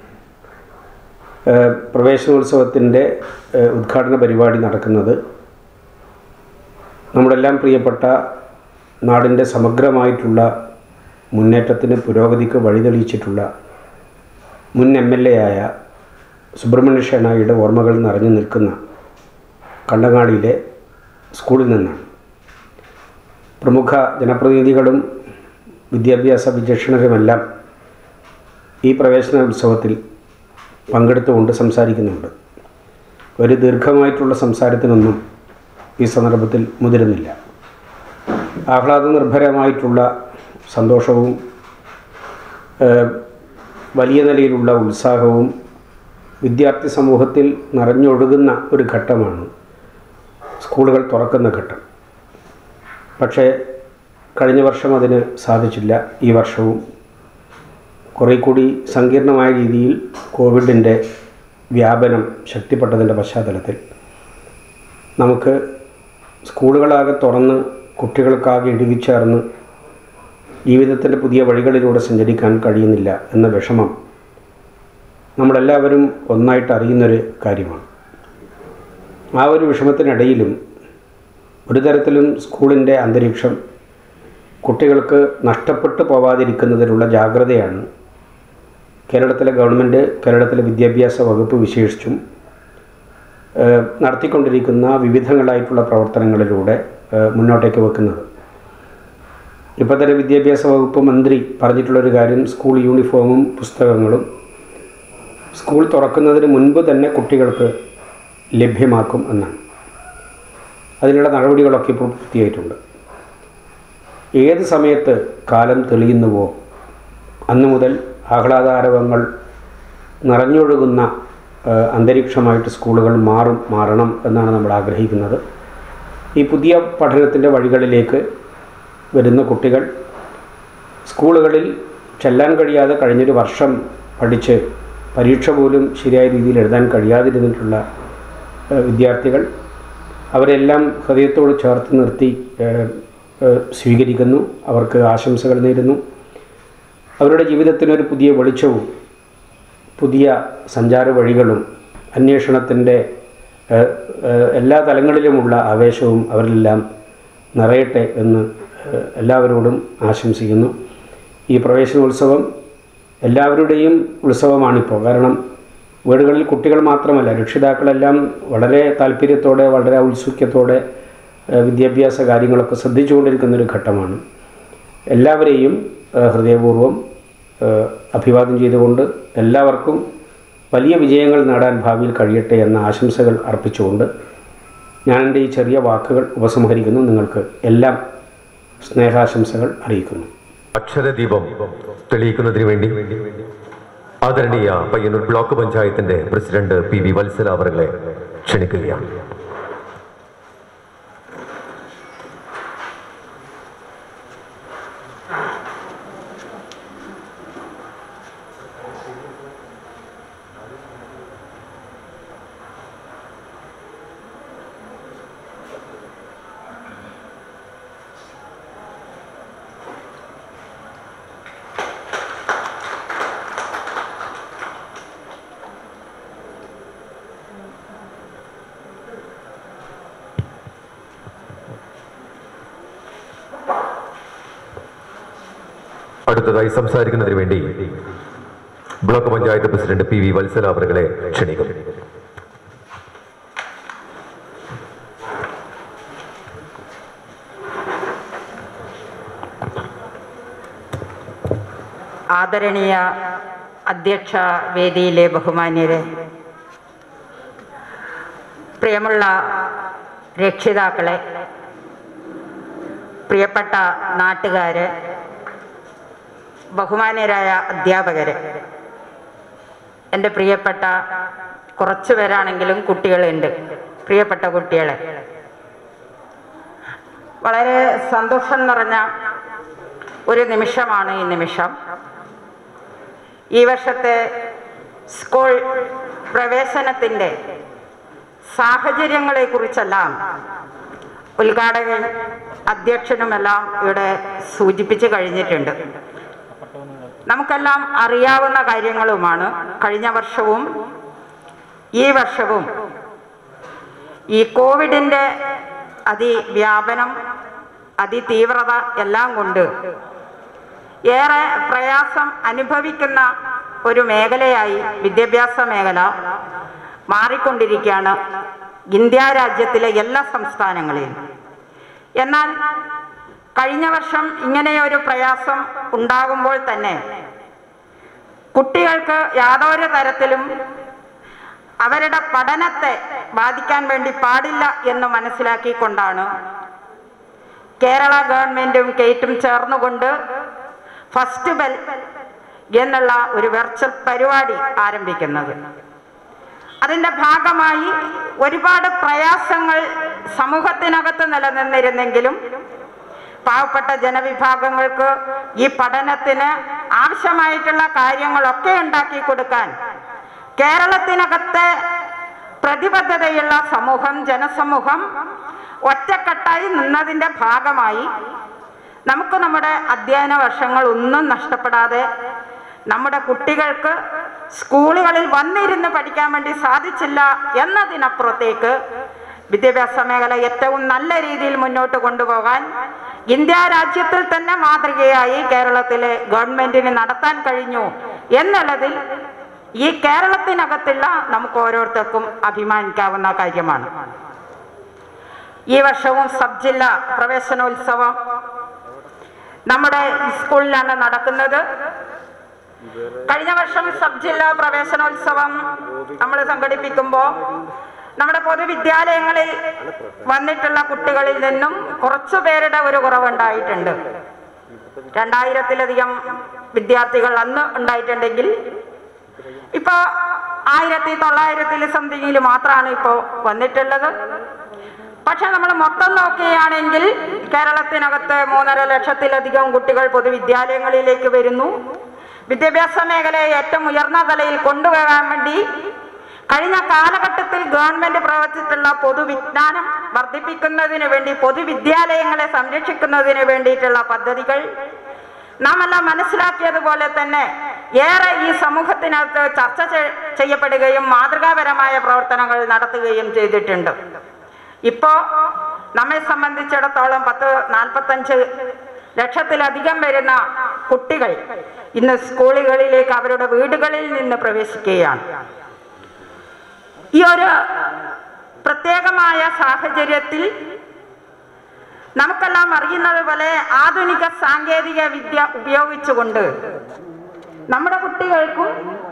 ഏഹ്, പ്രവേശനോത്സവത്തിൻ്റെ ഏഹ്, ഉദ്ഘാടന പരിപാടി നടക്കുന്നത് നമ്മുടെല്ലാം പ്രിയപ്പെട്ട നാടിൻ്റെ സമഗ്രമായിട്ടുള്ള മുന്നേറ്റത്തിന് പുരോഗതിക്ക് വഴിതെളിയിച്ചിട്ടുള്ള മുൻ എം എൽ എ ആയ സുബ്രഹ്മണ്യ ഷേണായിയുടെ ഓർമ്മകൾ നിറഞ്ഞു നിൽക്കുന്ന കണ്ടങ്ങാടിയിലെ സ്കൂളിൽ നിന്നാണ് പ്രമുഖ ജനപ്രതിനിധികളും വിദ്യാഭ്യാസ വിചക്ഷണരുമെല്ലാം ഈ പ്രവേശന ഉത്സവത്തിൽ പങ്കെടുത്തുകൊണ്ട് സംസാരിക്കുന്നുണ്ട് ഒരു ദീർഘമായിട്ടുള്ള സംസാരത്തിനൊന്നും ഈ സന്ദർഭത്തിൽ മുതിരുന്നില്ല ആഹ്ലാദ നിർഭരമായിട്ടുള്ള സന്തോഷവും ഏഹ്, വലിയ നിലയിലുള്ള ഉത്സാഹവും വിദ്യാർത്ഥി സമൂഹത്തിൽ നിറഞ്ഞൊഴുകുന്ന ഒരു ഘട്ടമാണ് സ്കൂളുകൾ തുറക്കുന്ന ഘട്ടം പക്ഷേ കഴിഞ്ഞ വർഷം അതിന് സാധിച്ചില്ല ഈ വർഷവും കുറേ കൂടി സങ്കീർണമായ രീതിയിൽ കോവിഡിൻ്റെ വ്യാപനം ശക്തിപ്പെട്ടതിൻ്റെ പശ്ചാത്തലത്തിൽ നമുക്ക് സ്കൂളുകളാകെ തുറന്ന് കുട്ടികൾക്കാകെ ഇടുകിച്ചേർന്ന് ജീവിതത്തിൻ്റെ പുതിയ വഴികളിലൂടെ സഞ്ചരിക്കാൻ കഴിയുന്നില്ല എന്ന വിഷമം നമ്മളെല്ലാവരും ഒന്നായിട്ട് അറിയുന്നൊരു കാര്യമാണ് ആ ഒരു വിഷമത്തിനിടയിലും ഒരു തരത്തിലും സ്കൂളിൻ്റെ അന്തരീക്ഷം കുട്ടികൾക്ക് നഷ്ടപ്പെട്ടു പോവാതിരിക്കുന്നതിനുള്ള ജാഗ്രതയാണ് കേരളത്തിലെ ഗവൺമെൻറ് കേരളത്തിലെ വിദ്യാഭ്യാസ വകുപ്പ് വിശേഷിച്ചും ഏഹ്, നടത്തിക്കൊണ്ടിരിക്കുന്ന വിവിധങ്ങളായിട്ടുള്ള പ്രവർത്തനങ്ങളിലൂടെ ഏഹ്, മുന്നോട്ടേക്ക് വെക്കുന്നത് ഇപ്പോൾ തന്നെ വിദ്യാഭ്യാസ വകുപ്പ് മന്ത്രി പറഞ്ഞിട്ടുള്ളൊരു കാര്യം സ്കൂൾ യൂണിഫോമും പുസ്തകങ്ങളും സ്കൂൾ തുറക്കുന്നതിന് മുൻപ് തന്നെ കുട്ടികൾക്ക് ലഭ്യമാക്കും എന്നാണ് അതിനുള്ള നടപടികളൊക്കെ ഇപ്പോൾ പൂർത്തിയായിട്ടുണ്ട് ഏത് സമയത്ത് കാലം തെളിയുന്നുവോ അന്നു മുതൽ ആഹ്ലാദാരവങ്ങൾ നിറഞ്ഞൊഴുകുന്ന ആ, അന്തരീക്ഷമായിട്ട് സ്കൂളുകൾ മാറും മാറണം എന്നാണ് നമ്മൾ ആഗ്രഹിക്കുന്നത് ഈ പുതിയ പഠനത്തിൻ്റെ വഴികളിലേക്ക് വരുന്ന കുട്ടികൾ സ്കൂളുകളിൽ ചെല്ലാൻ കഴിയാതെ കഴിഞ്ഞൊരു വർഷം പഠിച്ച് പരീക്ഷ പോലും ശരിയായ രീതിയിൽ എഴുതാൻ കഴിയാതിരുന്നിട്ടുള്ള ഏഹ്, വിദ്യാർത്ഥികൾ അവരെല്ലാം ഹൃദയത്തോട് ചേർത്ത് നിർത്തി ഏഹ്, ഏഹ്, സ്വീകരിക്കുന്നു അവർക്ക് ആശംസകൾ നേരുന്നു അവരുടെ ജീവിതത്തിനൊരു പുതിയ വെളിച്ചവും പുതിയ സഞ്ചാര വഴികളും അന്വേഷണത്തിൻ്റെ ഏഹ്, ഏഹ്, എല്ലാ തലങ്ങളിലുമുള്ള ആവേശവും അവരിലെല്ലാം നിറയട്ടെ എന്ന് ഏഹ്, എല്ലാവരോടും ആശംസിക്കുന്നു ഈ പ്രവേശനോത്സവം എല്ലാവരുടെയും ഉത്സവമാണിപ്പോൾ കാരണം വീടുകളിൽ കുട്ടികൾ മാത്രമല്ല രക്ഷിതാക്കളെല്ലാം വളരെ താല്പര്യത്തോടെ വളരെ ഔത്സുക്യത്തോടെ ഏഹ്, വിദ്യാഭ്യാസ കാര്യങ്ങളൊക്കെ ശ്രദ്ധിച്ചുകൊണ്ടിരിക്കുന്നൊരു ഘട്ടമാണ് എല്ലാവരെയും ഏഹ്, ഹൃദയപൂർവ്വം ഏഹ്, അഭിവാദ്യം ചെയ്തുകൊണ്ട് എല്ലാവർക്കും വലിയ വിജയങ്ങൾ നേടാൻ ഭാവിയിൽ കഴിയട്ടെ എന്ന ആശംസകൾ അർപ്പിച്ചുകൊണ്ട് ഞാൻ എൻ്റെ ഈ ചെറിയ വാക്കുകൾ ഉപസംഹരിക്കുന്നു നിങ്ങൾക്ക് എല്ലാം സ്നേഹാശംസകൾ അറിയിക്കുന്നു അക്ഷരദീപം തെളിയിക്കുന്നതിന് വേണ്ടി ആദരണീയ പയ്യന്നൂർ ബ്ലോക്ക് പഞ്ചായത്തിന്റെ പ്രസിഡന്റ് പി വി വത്സല അവരെ ക്ഷണിക്കുകയാണ് അടുത്തതായി സംസാരിക്കുന്നതിന് വേണ്ടി block panchayat president P V Valsala അവരെ ക്ഷണിക്കും ആദരണീയ അധ്യക്ഷ വേദിയിലെ ബഹുമാന്യരെ പ്രിയമുള്ള രക്ഷിതാക്കളെ പ്രിയപ്പെട്ട നാട്ടുകാര് ബഹുമാന്യരായ അധ്യാപകര് എൻ്റെ പ്രിയപ്പെട്ട കുറച്ചു പേരാണെങ്കിലും കുട്ടികളുണ്ട് പ്രിയപ്പെട്ട കുട്ടികളെ വളരെ സന്തോഷം നിറഞ്ഞ ഒരു നിമിഷമാണ് ഈ നിമിഷം ഈ വർഷത്തെ സ്കൂൾ പ്രവേശനത്തിൻ്റെ സാഹചര്യങ്ങളെക്കുറിച്ചെല്ലാം ഉദ്ഘാടകൻ അധ്യക്ഷനുമെല്ലാം ഇവിടെ സൂചിപ്പിച്ച് കഴിഞ്ഞിട്ടുണ്ട് നമുക്കെല്ലാം അറിയാവുന്ന കാര്യങ്ങളുമാണ് കഴിഞ്ഞ വർഷവും ഈ വർഷവും ഈ കോവിഡിൻ്റെ അതിവ്യാപനം അതിതീവ്രത എല്ലാം കൊണ്ട് ഏറെ പ്രയാസം അനുഭവിക്കുന്ന ഒരു മേഖലയായി വിദ്യാഭ്യാസ മേഖല മാറിക്കൊണ്ടിരിക്കുകയാണ് ഇന്ത്യ രാജ്യത്തിലെ എല്ലാ സംസ്ഥാനങ്ങളിലും എന്നാൽ കഴിഞ്ഞ വർഷം ഇങ്ങനെയൊരു പ്രയാസം ഉണ്ടാകുമ്പോൾ തന്നെ കുട്ടികൾക്ക് യാതൊരു തരത്തിലും അവരുടെ പഠനത്തെ ബാധിക്കാൻ വേണ്ടി പാടില്ല എന്ന് മനസ്സിലാക്കിക്കൊണ്ടാണ് കേരള ഗവൺമെന്റും കേറ്റും ചേർന്നുകൊണ്ട് ഫസ്റ്റ് ബെൽ എന്നുള്ള ഒരു വെർച്വൽ പരിപാടി ആരംഭിക്കുന്നത് അതിൻ്റെ ഭാഗമായി ഒരുപാട് പ്രയാസങ്ങൾ സമൂഹത്തിനകത്ത് നിലനിന്നിരുന്നെങ്കിലും പാവപ്പെട്ട ജനവിഭാഗങ്ങൾക്ക് ഈ പഠനത്തിന് ആവശ്യമായിട്ടുള്ള കാര്യങ്ങളൊക്കെ ഉണ്ടാക്കി കൊടുക്കാൻ കേരളത്തിനകത്തെ പ്രതിബദ്ധതയുള്ള സമൂഹം ജനസമൂഹം ഒറ്റക്കെട്ടായി നിന്നതിൻ്റെ ഭാഗമായി നമുക്ക് നമ്മുടെ അധ്യയന വർഷങ്ങൾ ഒന്നും നഷ്ടപ്പെടാതെ നമ്മുടെ കുട്ടികൾക്ക് സ്കൂളുകളിൽ വന്നിരുന്ന് പഠിക്കാൻ വേണ്ടി സാധിച്ചില്ല എന്നതിനപ്പുറത്തേക്ക് വിദ്യാഭ്യാസ മേഖല ഏറ്റവും നല്ല രീതിയിൽ മുന്നോട്ട് കൊണ്ടുപോകാൻ ഇന്ത്യ രാജ്യത്തിൽ തന്നെ മാതൃകയായി കേരളത്തിലെ ഗവൺമെന്റിന് നടത്താൻ കഴിഞ്ഞു എന്നുള്ളതിൽ ഈ കേരളത്തിനകത്തുള്ള നമുക്ക് ഓരോരുത്തർക്കും അഭിമാനിക്കാവുന്ന കാര്യമാണ് ഈ വർഷവും സബ് ജില്ലാ പ്രവേശനോത്സവം നമ്മുടെ സ്കൂളിലാണ് നടക്കുന്നത് കഴിഞ്ഞ വർഷം സബ് ജില്ലാ പ്രവേശനോത്സവം നമ്മൾ സംഘടിപ്പിക്കുമ്പോൾ നമ്മുടെ പൊതുവിദ്യാലയങ്ങളിൽ വന്നിട്ടുള്ള കുട്ടികളിൽ നിന്നും കുറച്ചു പേരുടെ ഒരു കുറവുണ്ടായിട്ടുണ്ട് രണ്ടായിരത്തിലധികം വിദ്യാർത്ഥികൾ അന്ന് ഉണ്ടായിട്ടുണ്ടെങ്കിൽ ഇപ്പോ ആയിരത്തി തൊള്ളായിരത്തിൽ സംതിങ്ങിൽ മാത്രമാണ് ഇപ്പോൾ വന്നിട്ടുള്ളത് പക്ഷെ നമ്മൾ മൊത്തം നോക്കുകയാണെങ്കിൽ കേരളത്തിനകത്ത് മൂന്നര ലക്ഷത്തിലധികം കുട്ടികൾ പൊതുവിദ്യാലയങ്ങളിലേക്ക് വരുന്നു വിദ്യാഭ്യാസ മേഖലയെ ഏറ്റവും ഉയർന്ന തലയിൽ കൊണ്ടുപോകാൻ വേണ്ടി കഴിഞ്ഞ കാലഘട്ടത്തിൽ ഗവൺമെന്റ് പ്രവർത്തിച്ചിട്ടുള്ള പൊതുവിജ്ഞാനം വർദ്ധിപ്പിക്കുന്നതിന് വേണ്ടി പൊതുവിദ്യാലയങ്ങളെ സംരക്ഷിക്കുന്നതിന് വേണ്ടിയിട്ടുള്ള പദ്ധതികൾ നാം എല്ലാം മനസ്സിലാക്കിയതുപോലെ തന്നെ ഏറെ ഈ സമൂഹത്തിനകത്ത് ചർച്ച ചെ- ചെയ്യപ്പെടുകയും മാതൃകാപരമായ പ്രവർത്തനങ്ങൾ നടത്തുകയും ചെയ്തിട്ടുണ്ട് ഇപ്പോ നമ്മെ സംബന്ധിച്ചിടത്തോളം പത്ത് നാൽപ്പത്തഞ്ച് ലക്ഷത്തിലധികം വരുന്ന കുട്ടികൾ ഇന്ന് സ്കൂളുകളിലേക്ക് അവരുടെ വീടുകളിൽ നിന്ന് പ്രവേശിക്കുകയാണ് ഈ ഒരു പ്രത്യേകമായ സാഹചര്യത്തിൽ നമുക്കെല്ലാം അറിയുന്നത് പോലെ ആധുനിക സാങ്കേതിക വിദ്യ ഉപയോഗിച്ചുകൊണ്ട് നമ്മുടെ കുട്ടികൾക്കും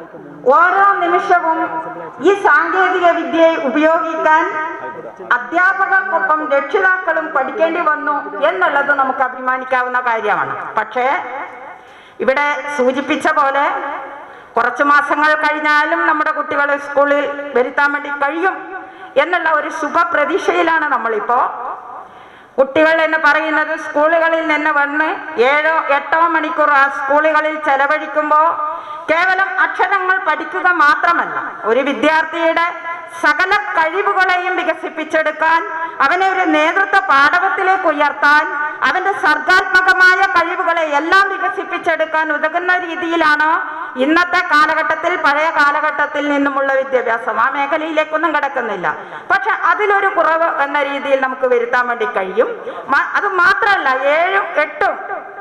ഓരോ നിമിഷവും ഈ സാങ്കേതിക വിദ്യയെ ഉപയോഗിക്കാൻ അധ്യാപകർക്കൊപ്പം രക്ഷിതാക്കളും പഠിക്കേണ്ടി വന്നു എന്നുള്ളത് നമുക്ക് അഭിമാനിക്കാവുന്ന കാര്യമാണ് പക്ഷേ ഇവിടെ സൂചിപ്പിച്ച പോലെ കുറച്ച് മാസങ്ങൾ കഴിഞ്ഞാലും നമ്മുടെ കുട്ടികളെ സ്കൂളിൽ വരുത്താൻ വേണ്ടി കഴിയും എന്നുള്ള ഒരു ശുഭപ്രതീക്ഷയിലാണ് നമ്മളിപ്പോ കുട്ടികൾ എന്ന് പറയുന്നത് സ്കൂളുകളിൽ നിന്ന് വന്ന് ഏഴോ എട്ടോ മണിക്കൂർ ആ സ്കൂളുകളിൽ ചെലവഴിക്കുമ്പോൾ കേവലം അക്ഷരങ്ങൾ പഠിക്കുക മാത്രമല്ല ഒരു വിദ്യാർത്ഥിയുടെ സകല കഴിവുകളെയും വികസിപ്പിച്ചെടുക്കാൻ അവനെ ഒരു നേതൃത്വ പാഠവത്തിലേക്ക് ഉയർത്താൻ അവന്റെ സർഗാത്മകമായ കഴിവുകളെ എല്ലാം വികസിപ്പിച്ചെടുക്കാൻ ഉതകുന്ന രീതിയിലാണ് ഇന്നത്തെ കാലഘട്ടത്തിൽ പഴയ കാലഘട്ടത്തിൽ നിന്നുമുള്ള വിദ്യാഭ്യാസം ആ മേഖലയിലേക്കൊന്നും കിടക്കുന്നില്ല പക്ഷെ അതിലൊരു കുറവ് എന്ന രീതിയിൽ നമുക്ക് വരുത്താൻ വേണ്ടി കഴിയും മ- അത് മാത്രമല്ല ഏഴും എട്ടും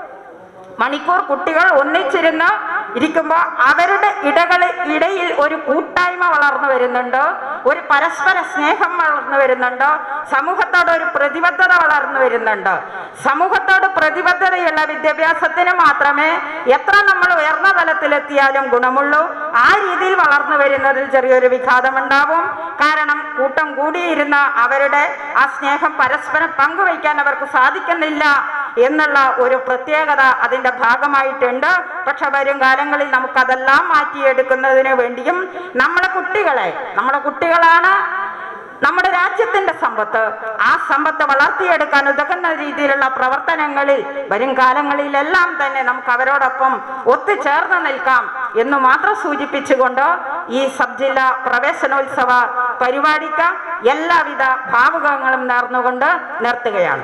മണിക്കൂർ കുട്ടികൾ ഒന്നിച്ചിരുന്ന് ഇരിക്കുമ്പോൾ അവരുടെ ഇടകളിൽ ഇടയിൽ ഒരു കൂട്ടായ്മ വളർന്നു വരുന്നുണ്ട് ഒരു പരസ്പര സ്നേഹം വളർന്നു വരുന്നുണ്ട് സമൂഹത്തോട് ഒരു പ്രതിബദ്ധത വളർന്നു വരുന്നുണ്ട് സമൂഹത്തോട് പ്രതിബദ്ധതയുള്ള വിദ്യാഭ്യാസത്തിന് മാത്രമേ എത്ര നമ്മൾ ഉയർന്ന തലത്തിലെത്തിയാലും ഗുണമുള്ളൂ ആ രീതിയിൽ വളർന്നു വരുന്നതിൽ ചെറിയൊരു വിഘാതമുണ്ടാവും കാരണം കൂട്ടം കൂടിയിരുന്ന അവരുടെ ആ സ്നേഹം പരസ്പരം പങ്കുവയ്ക്കാൻ അവർക്ക് സാധിക്കുന്നില്ല എന്നുള്ള ഒരു പ്രത്യേകത അതിന്റെ ഭാഗമായിട്ടുണ്ട് പക്ഷെ വരും കാലങ്ങളിൽ നമുക്കതെല്ലാം മാറ്റിയെടുക്കുന്നതിന് വേണ്ടിയും നമ്മുടെ കുട്ടികളെ നമ്മുടെ കുട്ടികളാണ് നമ്മുടെ രാജ്യത്തിന്റെ സമ്പത്ത് ആ സമ്പത്ത് വളർത്തിയെടുക്കാൻ ഉതകുന്ന രീതിയിലുള്ള പ്രവർത്തനങ്ങളിൽ വരും കാലങ്ങളിലെല്ലാം തന്നെ നമുക്ക് അവരോടൊപ്പം ഒത്തുചേർന്ന് നിൽക്കാം എന്ന് മാത്രം സൂചിപ്പിച്ചുകൊണ്ട് ഈ സബ് ജില്ലാ പ്രവേശനോത്സവ പരിപാടിക്ക് എല്ലാവിധ ഭാവുകങ്ങളും നേർന്നുകൊണ്ട് നിർത്തുകയാണ്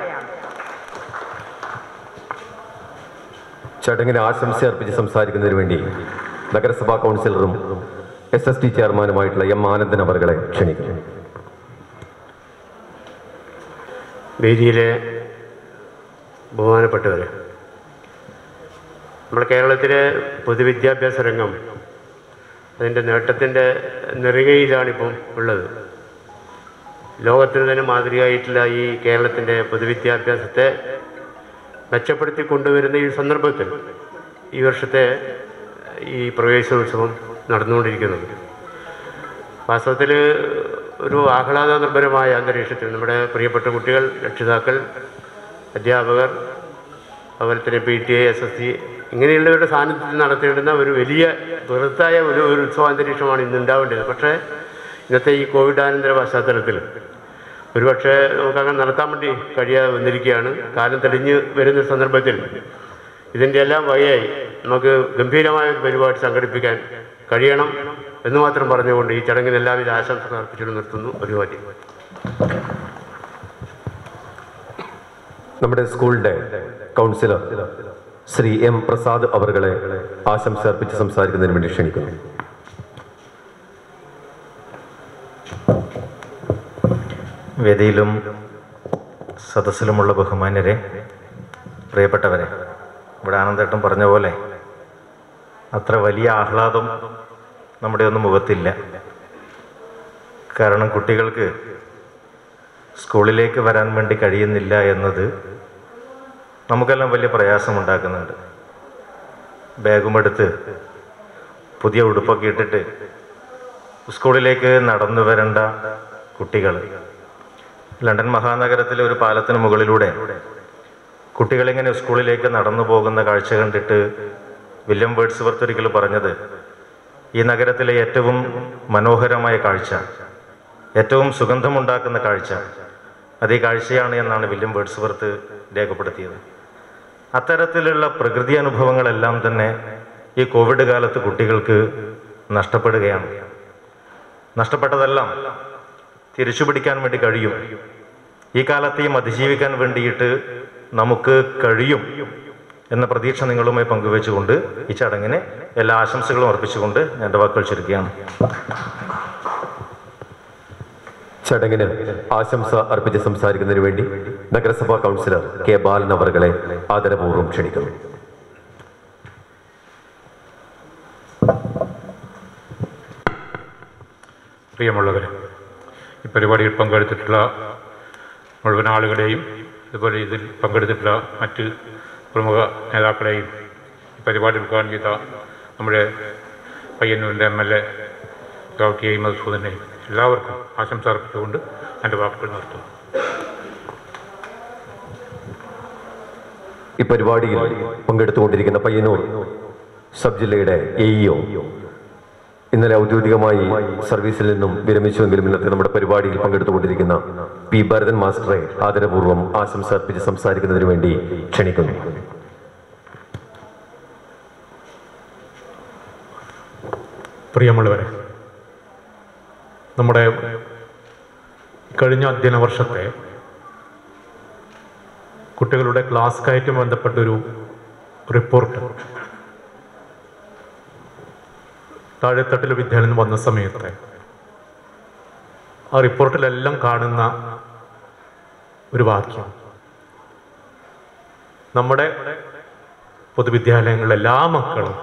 ചടങ്ങിന് ആശംസ അർപ്പിച്ച് സംസാരിക്കുന്നതിന് വേണ്ടി നഗരസഭാ കൗൺസിലറും എസ് എസ് ടി ചെയർമാനുമായിട്ടുള്ള എം ആനന്ദൻ അവർകളെ ക്ഷണിക്കുന്നു വേദിയിലെ ബഹുമാനപ്പെട്ടവർ നമ്മുടെ കേരളത്തിലെ പൊതുവിദ്യാഭ്യാസ രംഗം അതിൻ്റെ നേട്ടത്തിൻ്റെ നെറുകയിലാണിപ്പം ഉള്ളത് ലോകത്തിന് തന്നെ മാതൃകയായിട്ടുള്ള ഈ കേരളത്തിൻ്റെ പൊതുവിദ്യാഭ്യാസത്തെ മെച്ചപ്പെടുത്തി കൊണ്ടുവരുന്ന ഈ സന്ദർഭത്തിൽ ഈ വർഷത്തെ ഈ പ്രവേശനോത്സവം നടന്നുകൊണ്ടിരിക്കുന്നത് വാസ്തവത്തിൽ ഒരു ആഹ്ലാദ നിർഭരമായ അന്തരീക്ഷത്തിൽ നമ്മുടെ പ്രിയപ്പെട്ട കുട്ടികൾ രക്ഷിതാക്കൾ അധ്യാപകർ അതുപോലെ തന്നെ P T A S S C ഇങ്ങനെയുള്ളവരുടെ സാന്നിധ്യത്തിൽ നടത്തേണ്ടുന്ന ഒരു വലിയ ബൃഹത്തായ ഒരു ഒരു ഉത്സവാന്തരീക്ഷമാണ് ഇന്ന് ഉണ്ടാവേണ്ടത് പക്ഷേ ഇന്നത്തെ ഈ കോവിഡാനന്തര പശ്ചാത്തലത്തിൽ ഒരുപക്ഷെ നമുക്കങ്ങനെ നടത്താൻ വേണ്ടി കഴിയാതെ വന്നിരിക്കുകയാണ് കാലം തെളിഞ്ഞ് വരുന്ന സന്ദർഭത്തിൽ ഇതിൻ്റെ എല്ലാം വഴിയായി നമുക്ക് ഗംഭീരമായ ഒരു പരിപാടി സംഘടിപ്പിക്കാൻ കഴിയണം എന്ന് മാത്രം പറഞ്ഞുകൊണ്ട് ഈ ചടങ്ങിന് എല്ലാവിധ ആശംസകൾ അർപ്പിച്ചുകൊണ്ട് നിർത്തുന്നു പരിപാടി നമ്മുടെ സ്കൂളിന്റെ കൗൺസിലർ ശ്രീ എം പ്രസാദ് അവർകളെ ആശംസ അർപ്പിച്ച് സംസാരിക്കുന്നതിന് വേണ്ടി ക്ഷണിക്കുന്നു വേദിയിലും സദസ്സിലുമുള്ള ബഹുമാന്യരെ പ്രിയപ്പെട്ടവരെ ഇവിടെ ആനന്ദേട്ടൻ പറഞ്ഞ പോലെ അത്ര വലിയ ആഹ്ലാദം നമ്മുടെ ഒന്നും മുഖത്തില്ല കാരണം കുട്ടികൾക്ക് സ്കൂളിലേക്ക് വരാൻ വേണ്ടി കഴിയുന്നില്ല എന്നത് നമുക്കെല്ലാം വലിയ പ്രയാസമുണ്ടാക്കുന്നുണ്ട് ബാഗുമെടുത്ത് പുതിയ ഉടുപ്പൊക്കെ ഇട്ടിട്ട് സ്കൂളിലേക്ക് നടന്നു വരേണ്ട കുട്ടികൾ ലണ്ടൻ മഹാനഗരത്തിലെ ഒരു പാലത്തിന് മുകളിലൂടെ കുട്ടികളിങ്ങനെ സ്കൂളിലേക്ക് നടന്നു പോകുന്ന കാഴ്ച കണ്ടിട്ട് വില്യം വേർഡ്സ്വർത്ത് ഒരിക്കൽ പറഞ്ഞത് ഈ നഗരത്തിലെ ഏറ്റവും മനോഹരമായ കാഴ്ച ഏറ്റവും സുഗന്ധമുണ്ടാക്കുന്ന കാഴ്ച അത് ഈ കാഴ്ചയാണ് എന്നാണ് വില്യം വേർഡ്സ്വർത്ത് രേഖപ്പെടുത്തിയത് അത്തരത്തിലുള്ള പ്രകൃതി അനുഭവങ്ങളെല്ലാം തന്നെ ഈ കോവിഡ് കാലത്ത് കുട്ടികൾക്ക് നഷ്ടപ്പെടുകയാണ് നഷ്ടപ്പെട്ടതെല്ലാം തിരിച്ചു പിടിക്കാൻ വേണ്ടി കഴിയും ഈ കാലത്തെയും അതിജീവിക്കാൻ വേണ്ടിയിട്ട് നമുക്ക് കഴിയും എന്ന പ്രതീക്ഷ നിങ്ങളുമായി പങ്കുവെച്ചുകൊണ്ട് ഈ ചടങ്ങിന് എല്ലാ ആശംസകളും അർപ്പിച്ചുകൊണ്ട് ഞാൻ എൻ്റെ വാക്കുകൾ ചുരുക്കുകയാണ് ചടങ്ങിന് ആശംസ അർപ്പിച്ച് സംസാരിക്കുന്നതിന് വേണ്ടി നഗരസഭാ കൗൺസിലർ കെ ബാലൻ അവറുകളെ ആദരപൂർവ്വം ക്ഷണിക്കുന്നു പ്രിയമുള്ളവരെ ഈ പരിപാടിയിൽ പങ്കെടുത്തിട്ടുള്ള മുഴുവൻ ആളുകളെയും അതുപോലെ ഇതിൽ പങ്കെടുത്തിട്ടുള്ള മറ്റ് പ്രമുഖ നേതാക്കളെയും ഈ പരിപാടി ഉദ്ഘാടനം ചെയ്ത നമ്മുടെ പയ്യന്നൂരിൻ്റെ M L A doctor A മധുസൂദനെയും എല്ലാവർക്കും ആശംസ അർപ്പിച്ചുകൊണ്ട് എൻ്റെ വാക്കുകൾ നിർത്തുന്നു ഈ പരിപാടിയിൽ പങ്കെടുത്തുകൊണ്ടിരിക്കുന്ന പയ്യന്നൂർ സബ് ജില്ലയുടെ എ ഇഒ ഇന്നലെ ഔദ്യോഗികമായി സർവീസിൽ നിന്നും വിരമിച്ചുവെങ്കിലും ഇന്നത്തെ നമ്മുടെ പരിപാടിയിൽ പങ്കെടുത്തുകൊണ്ടിരിക്കുന്ന പി ഭരതൻ മാസ്റ്ററെ ആദരപൂർവ്വം ആശംസ അർപ്പിച്ച് സംസാരിക്കുന്നതിന് വേണ്ടി ക്ഷണിക്കുന്നു പ്രിയമുള്ളവരെ നമ്മുടെ കഴിഞ്ഞ അധ്യയന വർഷത്തെ കുട്ടികളുടെ ക്ലാസ് കയറ്റും ബന്ധപ്പെട്ടൊരു റിപ്പോർട്ട് താഴെത്തട്ടിലെ വിദ്യാലയം നിന്ന് വന്ന സമയത്ത് ആ റിപ്പോർട്ടിലെല്ലാം കാണുന്ന ഒരു വാക്യം നമ്മുടെ പൊതുവിദ്യാലയങ്ങളിലെ എല്ലാ മക്കളും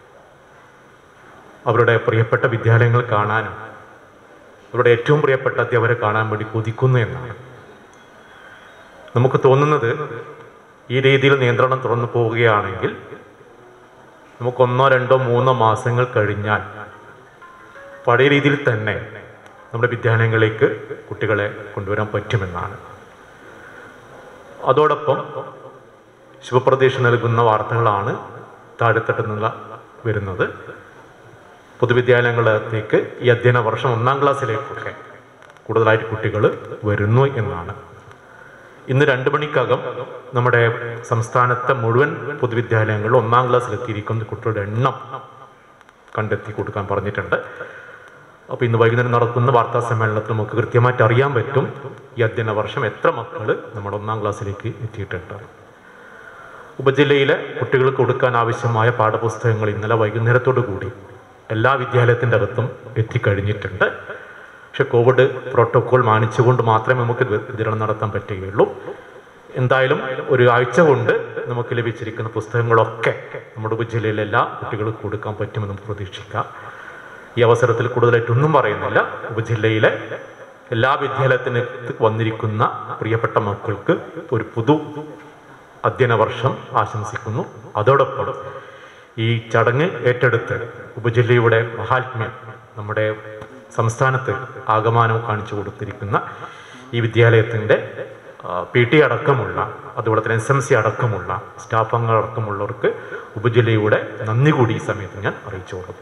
അവരുടെ പ്രിയപ്പെട്ട വിദ്യാലയങ്ങൾ കാണാനും അവരുടെ ഏറ്റവും പ്രിയപ്പെട്ട അധ്യാപകരെ കാണാൻ വേണ്ടി കൊതിക്കുന്നു എന്നാണ് നമുക്ക് തോന്നുന്നത് ഈ രീതിയിൽ നിയന്ത്രണം തുറന്നു പോവുകയാണെങ്കിൽ നമുക്ക് ഒന്നോ രണ്ടോ മൂന്നോ മാസങ്ങൾ കഴിഞ്ഞാൽ പഴയ രീതിയിൽ തന്നെ നമ്മുടെ വിദ്യാലയങ്ങളിലേക്ക് കുട്ടികളെ കൊണ്ടുവരാൻ പറ്റുമെന്നാണ് അതോടൊപ്പം ശുഭപ്രതീക്ഷ നൽകുന്ന വാർത്തകളാണ് താഴെത്തട്ടിൽ നിന്ന് വരുന്നത് പൊതുവിദ്യാലയങ്ങളിലേക്ക് ഈ അധ്യയന വർഷം ഒന്നാം ക്ലാസ്സിലേക്കൊക്കെ കൂടുതലായിട്ട് കുട്ടികൾ വരുന്നു എന്നാണ് ഇന്ന് രണ്ട് മണിക്കകം നമ്മുടെ സംസ്ഥാനത്തെ മുഴുവൻ പൊതുവിദ്യാലയങ്ങളിൽ ഒന്നാം ക്ലാസ്സിലെത്തിയിരിക്കുന്ന കുട്ടികളുടെ എണ്ണം കണ്ടെത്തി കൊടുക്കാൻ പറഞ്ഞിട്ടുണ്ട് അപ്പോൾ ഇന്ന് വൈകുന്നേരം നടക്കുന്ന വാർത്താ സമ്മേളനത്തിൽ നമുക്ക് കൃത്യമായിട്ട് അറിയാൻ പറ്റും ഈ അധ്യയന വർഷം എത്ര മക്കൾ നമ്മുടെ ഒന്നാം ക്ലാസ്സിലേക്ക് എത്തിയിട്ടുണ്ട് ഉപജില്ലയിലെ കുട്ടികൾക്ക് കൊടുക്കാൻ ആവശ്യമായ പാഠപുസ്തകങ്ങൾ ഇന്നലെ വൈകുന്നേരത്തോടു കൂടി എല്ലാ വിദ്യാലയത്തിൻ്റെ അകത്തും എത്തിക്കഴിഞ്ഞിട്ടുണ്ട് പക്ഷെ കോവിഡ് പ്രോട്ടോകോൾ മാനിച്ചുകൊണ്ട് മാത്രമേ നമുക്ക് ഇത് വിതരണം നടത്താൻ പറ്റുകയുള്ളൂ എന്തായാലും ഒരു ആഴ്ച കൊണ്ട് നമുക്ക് ലഭിച്ചിരിക്കുന്ന പുസ്തകങ്ങളൊക്കെ നമ്മുടെ ഉപജില്ലയിലെ എല്ലാ കുട്ടികൾക്കും കൊടുക്കാൻ പറ്റുമെന്ന് നമുക്ക് പ്രതീക്ഷിക്കാം ഈ അവസരത്തിൽ കൂടുതലായിട്ടൊന്നും പറയുന്നില്ല ഉപജില്ലയിലെ എല്ലാ വിദ്യാലയത്തിന് വന്നിരിക്കുന്ന പ്രിയപ്പെട്ട മക്കൾക്ക് ഒരു പുതു അധ്യയന വർഷം ആശംസിക്കുന്നു അതോടൊപ്പം ഈ ചടങ്ങ് ഏറ്റെടുത്ത് ഉപജില്ലയുടെ മഹാത്മ്യം നമ്മുടെ സംസ്ഥാനത്ത് ആകമാനം കാണിച്ചു കൊടുത്തിരിക്കുന്ന ഈ വിദ്യാലയത്തിൻ്റെ പി ടി അടക്കമുള്ള അതുപോലെ തന്നെ എസ് എം സി അടക്കമുള്ള സ്റ്റാഫ് അംഗങ്ങൾ അടക്കമുള്ളവർക്ക് ഉപജില്ലയുടെ നന്ദി കൂടി ഈ സമയത്ത് ഞാൻ അറിയിച്ചു കൊടുക്കും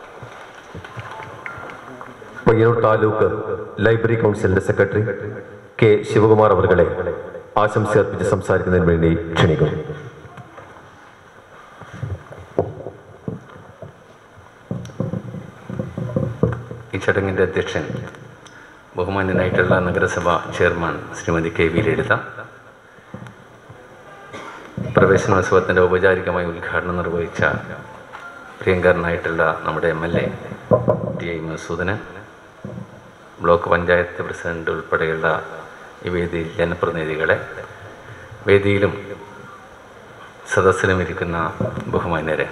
പയ്യന്നൂർ താലൂക്ക് ലൈബ്രറി കൗൺസിലിന്റെ സെക്രട്ടറി കെ ശിവകുമാർ അവരുടെ ആശംസ അർപ്പിച്ച് സംസാരിക്കുന്നതിന് വേണ്ടി ക്ഷണിക്കുന്നു ഈ ചടങ്ങിൻ്റെ അധ്യക്ഷൻ ബഹുമാന്യനായിട്ടുള്ള നഗരസഭ chairman Shrimati K V Lalitha പ്രവേശനോത്സവത്തിൻ്റെ ഔപചാരികമായ ഉദ്ഘാടനം നിർവഹിച്ച പ്രിയങ്കരനായിട്ടുള്ള നമ്മുടെ M L A T I മസൂദന് ബ്ലോക്ക് പഞ്ചായത്ത് പ്രസിഡന്റ് ഉൾപ്പെടെയുള്ള ഈ വേദിയിൽ ജനപ്രതിനിധികളെ വേദിയിലും സദസ്സിലും ഇരിക്കുന്ന ബഹുമാന്യരെ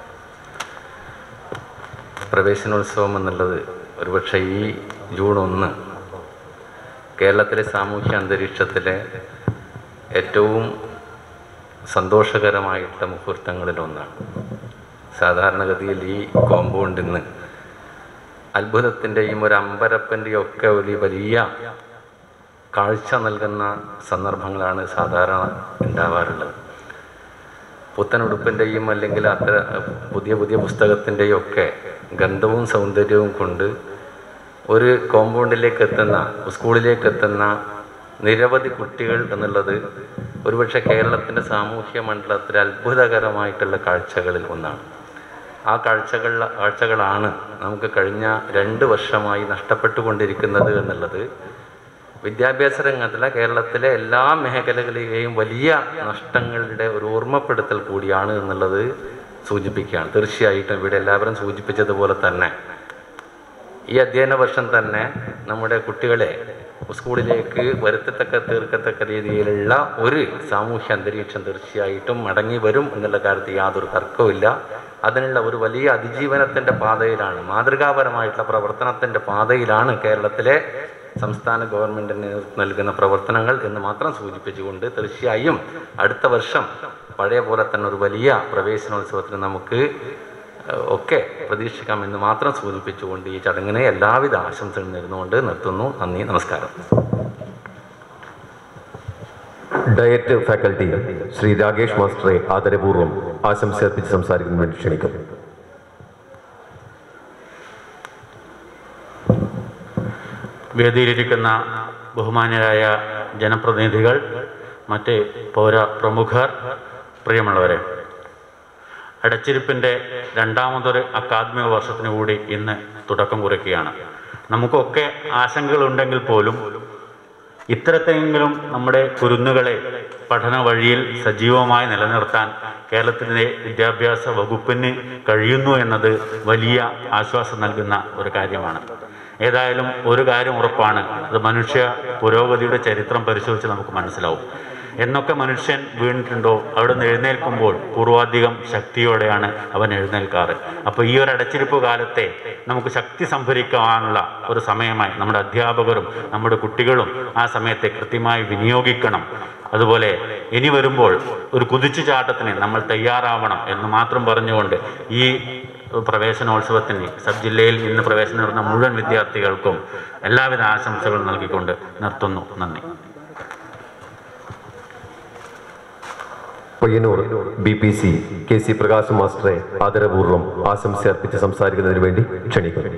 പ്രവേശനോത്സവം എന്നുള്ളത് ഒരുപക്ഷെ ഈ ജൂൺ ഒന്ന് കേരളത്തിലെ സാമൂഹ്യ അന്തരീക്ഷത്തിലെ ഏറ്റവും സന്തോഷകരമായിട്ടുള്ള മുഹൂർത്തങ്ങളിലൊന്നാണ് സാധാരണഗതിയിൽ ഈ കോമ്പൗണ്ടിൽ നിന്ന് അത്ഭുതത്തിൻ്റെയും ഒരു അമ്പരപ്പൻ്റെയും ഒക്കെ ഒരു വലിയ കാഴ്ച നൽകുന്ന സന്ദർഭങ്ങളാണ് സാധാരണ ഉണ്ടാവാറുള്ളത് പുത്തനുടുപ്പിൻ്റെയും അല്ലെങ്കിൽ അത്ര പുതിയ പുതിയ പുസ്തകത്തിൻ്റെയും ഒക്കെ ഗന്ധവും സൗന്ദര്യവും കൊണ്ട് ഒരു കോമ്പൗണ്ടിലേക്ക് എത്തുന്ന സ്കൂളിലേക്ക് എത്തുന്ന നിരവധി കുട്ടികൾ എന്നുള്ളത് ഒരുപക്ഷെ കേരളത്തിൻ്റെ സാമൂഹ്യ മണ്ഡലത്തിലെ അത്ഭുതകരമായിട്ടുള്ള കാഴ്ചകളിൽ ഒന്നാണ് ആ കാഴ്ചകൾ കാഴ്ചകളാണ് നമുക്ക് കഴിഞ്ഞ രണ്ട് വർഷമായി നഷ്ടപ്പെട്ടുകൊണ്ടിരിക്കുന്നത് എന്നുള്ളത് വിദ്യാഭ്യാസ രംഗത്തിലെ കേരളത്തിലെ എല്ലാ മേഖലകളിലെയും വലിയ നഷ്ടങ്ങളുടെ ഒരു ഓർമ്മപ്പെടുത്തൽ കൂടിയാണ് എന്നുള്ളത് സൂചിപ്പിക്കുകയാണ് തീർച്ചയായിട്ടും ഇവിടെ എല്ലാവരും സൂചിപ്പിച്ചതുപോലെ തന്നെ ഈ അധ്യയന വർഷം തന്നെ നമ്മുടെ കുട്ടികളെ സ്കൂളിലേക്ക് വരുത്തത്തക്ക തീർക്കത്തക്ക രീതിയിലുള്ള ഒരു സാമൂഹ്യ അന്തരീക്ഷം തീർച്ചയായിട്ടും മടങ്ങി വരും എന്നുള്ള കാര്യത്തിൽ യാതൊരു തർക്കവുമില്ല അതിനുള്ള ഒരു വലിയ അതിജീവനത്തിൻ്റെ പാതയിലാണ് മാതൃകാപരമായിട്ടുള്ള പ്രവർത്തനത്തിൻ്റെ പാതയിലാണ് കേരളത്തിലെ സംസ്ഥാന ഗവൺമെൻറ്റിന് നേതൃത്വം നൽകുന്ന പ്രവർത്തനങ്ങൾ എന്ന് മാത്രം സൂചിപ്പിച്ചുകൊണ്ട് തീർച്ചയായും അടുത്ത വർഷം പഴയ പോലെ തന്നെ ഒരു വലിയ പ്രവേശനോത്സവത്തിന് നമുക്ക് ഏഹ്, ഒക്കെ പ്രതീക്ഷിക്കാമെന്ന് മാത്രം സൂചിപ്പിച്ചുകൊണ്ട് ഈ ചടങ്ങിനെ എല്ലാവിധ ആശംസകൾ നേർന്നുകൊണ്ട് നിർത്തുന്നു നന്ദി നമസ്കാരം ഡയറ്റ് ഫാക്കൽറ്റി ശ്രീ രാകേഷ് മാസ്റ്ററെ ആദരപൂർവ്വം ആശംസ അർപ്പിച്ച് സംസാരിക്കുന്നതിന് വേണ്ടി ക്ഷണിക്കും വേദിയിലിരിക്കുന്ന ബഹുമാന്യരായ ജനപ്രതിനിധികൾ മറ്റ് പൗര പ്രമുഖർ പ്രിയമുള്ളവരെ അടച്ചിരിപ്പിൻ്റെ രണ്ടാമതൊരു അക്കാദമിക വർഷത്തിന് കൂടി ഇന്ന് തുടക്കം കുറിക്കുകയാണ് നമുക്കൊക്കെ ആശങ്കകളുണ്ടെങ്കിൽ പോലും ഇത്തരത്തെങ്കിലും നമ്മുടെ കുരുന്നുകളെ പഠന വഴിയിൽ സജീവമായി നിലനിർത്താൻ കേരളത്തിൻ്റെ വിദ്യാഭ്യാസ വകുപ്പിന് കഴിയുന്നു എന്നത് വലിയ ആശ്വാസം നൽകുന്ന ഒരു കാര്യമാണ് ഏതായാലും ഒരു കാര്യം ഉറപ്പാണ് അത് മനുഷ്യ പുരോഗതിയുടെ ചരിത്രം പരിശോധിച്ച് നമുക്ക് മനസ്സിലാവും എന്നൊക്കെ മനുഷ്യൻ വീണിട്ടുണ്ടോ അവിടെ നിന്ന് എഴുന്നേൽക്കുമ്പോൾ പൂർവാധികം ശക്തിയോടെയാണ് അവൻ എഴുന്നേൽക്കാറ് അപ്പോൾ ഈ ഒരു അടച്ചിരിപ്പ് കാലത്തെ നമുക്ക് ശക്തി സംഭരിക്കാനുള്ള ഒരു സമയമായി നമ്മുടെ അധ്യാപകരും നമ്മുടെ കുട്ടികളും ആ സമയത്തെ കൃത്യമായി വിനിയോഗിക്കണം അതുപോലെ ഇനി വരുമ്പോൾ ഒരു കുതിച്ചുചാട്ടത്തിന് നമ്മൾ തയ്യാറാവണം എന്ന് മാത്രം പറഞ്ഞുകൊണ്ട് ഈ പ്രവേശനോത്സവത്തിന് സബ് ജില്ലയിൽ ഇന്ന് പ്രവേശനം നേടുന്ന മുഴുവൻ വിദ്യാർത്ഥികൾക്കും എല്ലാവിധ ആശംസകളും നൽകിക്കൊണ്ട് നിർത്തുന്നു നന്ദി Payyanur B P C K C Prakash മാസ്റ്ററെ ആദരപൂർവ്വം ആശംസ അർപ്പിച്ച് സംസാരിക്കുന്നതിന് വേണ്ടി ക്ഷണിക്കുന്നു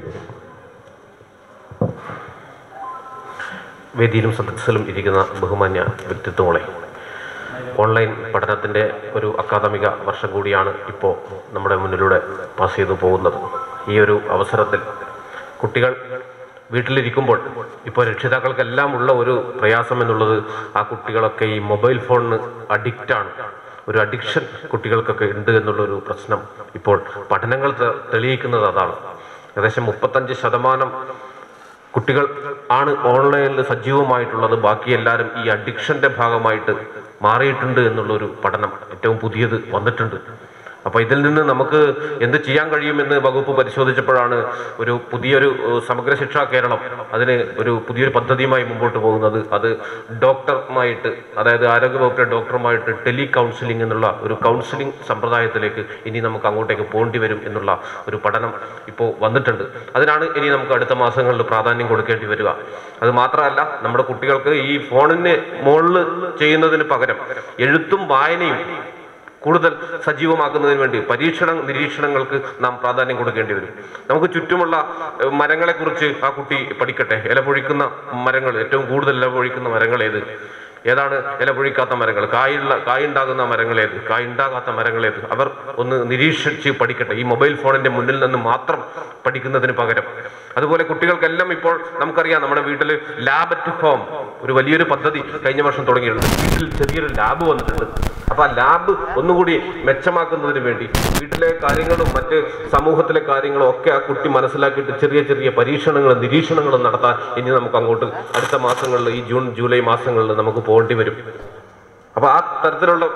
വേദിയിലും സദസ്സിലും ഇരിക്കുന്ന ബഹുമാന്യ വ്യക്തിത്വങ്ങളെ ഓൺലൈൻ പഠനത്തിൻ്റെ ഒരു അക്കാദമിക വർഷം കൂടിയാണ് ഇപ്പോൾ നമ്മുടെ മുന്നിലൂടെ പാസ് ചെയ്തു പോകുന്നത് ഈ ഒരു അവസരത്തിൽ കുട്ടികൾ വീട്ടിലിരിക്കുമ്പോൾ ഇപ്പോൾ രക്ഷിതാക്കൾക്കെല്ലാം ഉള്ള ഒരു പ്രയാസം എന്നുള്ളത് ആ കുട്ടികളൊക്കെ ഈ മൊബൈൽ ഫോണിന് അഡിക്റ്റാണ് ഒരു അഡിക്ഷൻ കുട്ടികൾക്കൊക്കെ ഉണ്ട് എന്നുള്ളൊരു പ്രശ്നം ഇപ്പോൾ പഠനങ്ങൾ തെ- തെളിയിക്കുന്നത് അതാണ് ഏകദേശം മുപ്പത്തഞ്ച് ശതമാനം കുട്ടികൾ ആണ് ഓൺലൈനിൽ സജീവമായിട്ടുള്ളത് ബാക്കി എല്ലാവരും ഈ അഡിക്ഷന്റെ ഭാഗമായിട്ട് മാറിയിട്ടുണ്ട് എന്നുള്ളൊരു പഠനം ഏറ്റവും പുതിയത് വന്നിട്ടുണ്ട് അപ്പോൾ ഇതിൽ നിന്ന് നമുക്ക് എന്ത് ചെയ്യാൻ കഴിയുമെന്ന് വകുപ്പ് പരിശോധിച്ചപ്പോഴാണ് ഒരു പുതിയൊരു ഏഹ്, സമഗ്ര ശിക്ഷാ കേരളം അതിന് ഒരു പുതിയൊരു പദ്ധതിയുമായി മുമ്പോട്ട് പോകുന്നത് അത് ഡോക്ടറുമായിട്ട് അതായത് ആരോഗ്യവകുപ്പിലെ ഡോക്ടറുമായിട്ട് ടെലി കൗൺസിലിംഗ് എന്നുള്ള ഒരു കൗൺസിലിംഗ് സമ്പ്രദായത്തിലേക്ക് ഇനി നമുക്ക് അങ്ങോട്ടേക്ക് പോകേണ്ടി വരും എന്നുള്ള ഒരു പഠനം ഇപ്പോൾ വന്നിട്ടുണ്ട് അതിനാണ് ഇനി നമുക്ക് അടുത്ത മാസങ്ങളിൽ പ്രാധാന്യം കൊടുക്കേണ്ടി വരിക അത് മാത്രമല്ല നമ്മുടെ കുട്ടികൾക്ക് ഈ ഫോണിന് മുകളിൽ ചെയ്യുന്നതിന് പകരം എഴുത്തും വായനയും കൂടുതൽ സജീവമാക്കുന്നതിന് വേണ്ടി പരീക്ഷണ നിരീക്ഷണങ്ങൾക്ക് നാം പ്രാധാന്യം കൊടുക്കേണ്ടി വരും നമുക്ക് ചുറ്റുമുള്ള ഏഹ്, മരങ്ങളെക്കുറിച്ച് ആ കുട്ടി പഠിക്കട്ടെ ഇല പൊഴിക്കുന്ന മരങ്ങൾ ഏറ്റവും കൂടുതൽ ഇല പൊഴിക്കുന്ന മരങ്ങൾ ഏത് ഏതാണ് ഇല പൊഴിക്കാത്ത മരങ്ങൾ കായുള്ള കായുണ്ടാകുന്ന മരങ്ങൾ ഏത് കായുണ്ടാകാത്ത മരങ്ങൾ ഏത് അവർ ഒന്ന് നിരീക്ഷിച്ച് പഠിക്കട്ടെ ഈ മൊബൈൽ ഫോണിന്റെ മുന്നിൽ നിന്ന് മാത്രം പഠിക്കുന്നതിന് പകരം അതുപോലെ കുട്ടികൾക്കെല്ലാം ഇപ്പോൾ നമുക്കറിയാം നമ്മുടെ വീട്ടിൽ ലാബ് അറ്റ് ഹോം ഒരു വലിയൊരു പദ്ധതി കഴിഞ്ഞ വർഷം തുടങ്ങിയിട്ടുണ്ട് വീട്ടിൽ ചെറിയൊരു ലാബ് വന്നിട്ടുണ്ട് അപ്പൊ ആ ലാബ് ഒന്നുകൂടി മെച്ചമാക്കുന്നതിന് വേണ്ടി വീട്ടിലെ കാര്യങ്ങളും മറ്റ് സമൂഹത്തിലെ കാര്യങ്ങളും ഒക്കെ ആ കുട്ടി മനസ്സിലാക്കിയിട്ട് ചെറിയ ചെറിയ പരീക്ഷണങ്ങളും നിരീക്ഷണങ്ങളും നടത്താൻ ഇനി നമുക്ക് അങ്ങോട്ട് അടുത്ത മാസങ്ങളിൽ ഈ ജൂൺ ജൂലൈ മാസങ്ങളിൽ നമുക്ക് പോകേണ്ടി വരും അപ്പൊ ആ തരത്തിലുള്ള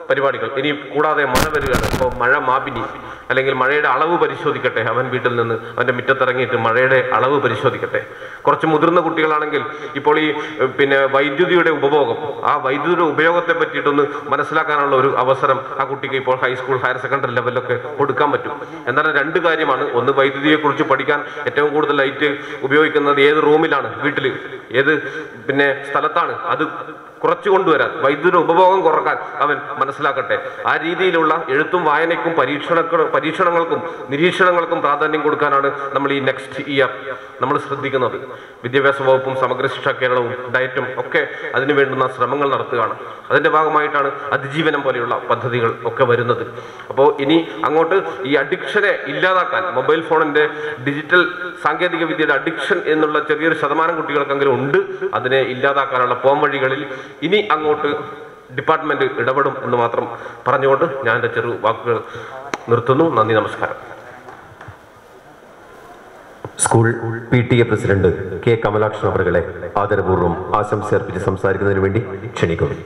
പരിപാടികൾ ഇനി കൂടാതെ മഴ വരികയാണ് ഇപ്പോൾ മഴ മാപിനി അല്ലെങ്കിൽ മഴയുടെ അളവ് പരിശോധിക്കട്ടെ അവൻ വീട്ടിൽ നിന്ന് അവൻ്റെ മുറ്റത്തിറങ്ങിയിട്ട് മഴയുടെ അളവ് പരിശോധിക്കട്ടെ കുറച്ച് മുതിർന്ന കുട്ടികളാണെങ്കിൽ ഇപ്പോൾ ഈ ഏഹ്, പിന്നെ വൈദ്യുതിയുടെ ഉപഭോഗം ആ വൈദ്യുതിയുടെ ഉപയോഗത്തെ പറ്റിയിട്ടൊന്ന് മനസ്സിലാക്കാനുള്ള ഒരു അവസരം ആ കുട്ടിക്ക് ഇപ്പോൾ ഹൈസ്കൂൾ ഹയർ സെക്കൻഡറി ലെവലിലൊക്കെ കൊടുക്കാൻ പറ്റും എന്നാൽ രണ്ട് കാര്യമാണ് ഒന്ന് വൈദ്യുതിയെക്കുറിച്ച് പഠിക്കാൻ ഏറ്റവും കൂടുതൽ ലൈറ്റ് ഉപയോഗിക്കുന്നത് ഏത് റൂമിലാണ് വീട്ടിൽ ഏത് പിന്നെ സ്ഥലത്താണ് അത് കുറച്ചു കൊണ്ടുവരാൻ വൈദ്യുതി ഉപഭോഗം കുറക്കാൻ അവൻ മനസ്സിലാക്കട്ടെ ആ രീതിയിലുള്ള എഴുത്തും വായനയ്ക്കും പരീക്ഷണ പരീക്ഷണങ്ങൾക്കും നിരീക്ഷണങ്ങൾക്കും പ്രാധാന്യം കൊടുക്കാനാണ് നമ്മൾ ഈ നെക്സ്റ്റ് ഇയർ നമ്മൾ ശ്രദ്ധിക്കുന്നത് വിദ്യാഭ്യാസ വകുപ്പും സമഗ്ര ശിക്ഷാ കേരളവും ഡയറ്റും ഒക്കെ അതിനു വേണ്ടുന്ന ശ്രമങ്ങൾ നടത്തുകയാണ് അതിന്റെ ഭാഗമായിട്ടാണ് അതിജീവനം പോലെയുള്ള പദ്ധതികൾ ഒക്കെ വരുന്നത് അപ്പോൾ ഇനി അങ്ങോട്ട് ഈ അഡിക്ഷനെ ഇല്ലാതാക്കാൻ മൊബൈൽ ഫോണിന്റെ ഡിജിറ്റൽ സാങ്കേതിക വിദ്യയുടെ അഡിക്ഷൻ എന്നുള്ള ചെറിയൊരു ശതമാനം കുട്ടികൾക്കെങ്കിലും ഉണ്ട് അതിനെ ഇല്ലാതാക്കാനുള്ള പോംവഴികളിൽ ഇനി അങ്ങോട്ട് ഡിപ്പാർട്ട്മെന്റ് ഇടപെടും എന്ന് മാത്രം പറഞ്ഞുകൊണ്ട് ഞാൻ എൻ്റെ ചെറു വാക്കുകൾ നിർത്തുന്നു നന്ദി നമസ്കാരം school P T A president K Kamalakshan അവറുകളെ ആദരപൂർവ്വം ആശംസ അർപ്പിച്ച് സംസാരിക്കുന്നതിന് വേണ്ടി ക്ഷണിക്കുന്നു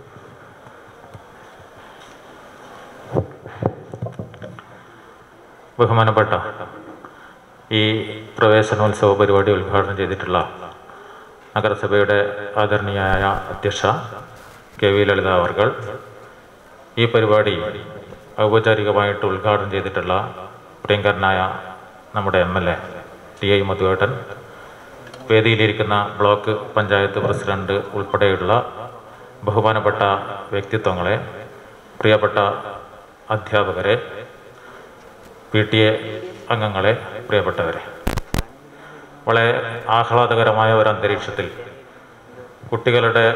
ബഹുമാനപ്പെട്ട ഈ പ്രവേശനോത്സവ പരിപാടി ഉദ്ഘാടനം ചെയ്തിട്ടുള്ള നഗരസഭയുടെ ആദരണീയായ അധ്യക്ഷ കെ വി ലളിത അവർകൾ ഈ പരിപാടി ഔപചാരികമായിട്ട് ഉദ്ഘാടനം ചെയ്തിട്ടുള്ള പ്രിയങ്കരനായ നമ്മുടെ M L A T I മധുവേട്ടൻ വേദിയിലിരിക്കുന്ന ബ്ലോക്ക് പഞ്ചായത്ത് പ്രസിഡന്റ് ഉൾപ്പെടെയുള്ള ബഹുമാനപ്പെട്ട വ്യക്തിത്വങ്ങളെ പ്രിയപ്പെട്ട അധ്യാപകരെ പി ടി എ അംഗങ്ങളെ പ്രിയപ്പെട്ടവരെ വളരെ ആഹ്ലാദകരമായ ഒരു അന്തരീക്ഷത്തിൽ കുട്ടികളുടെ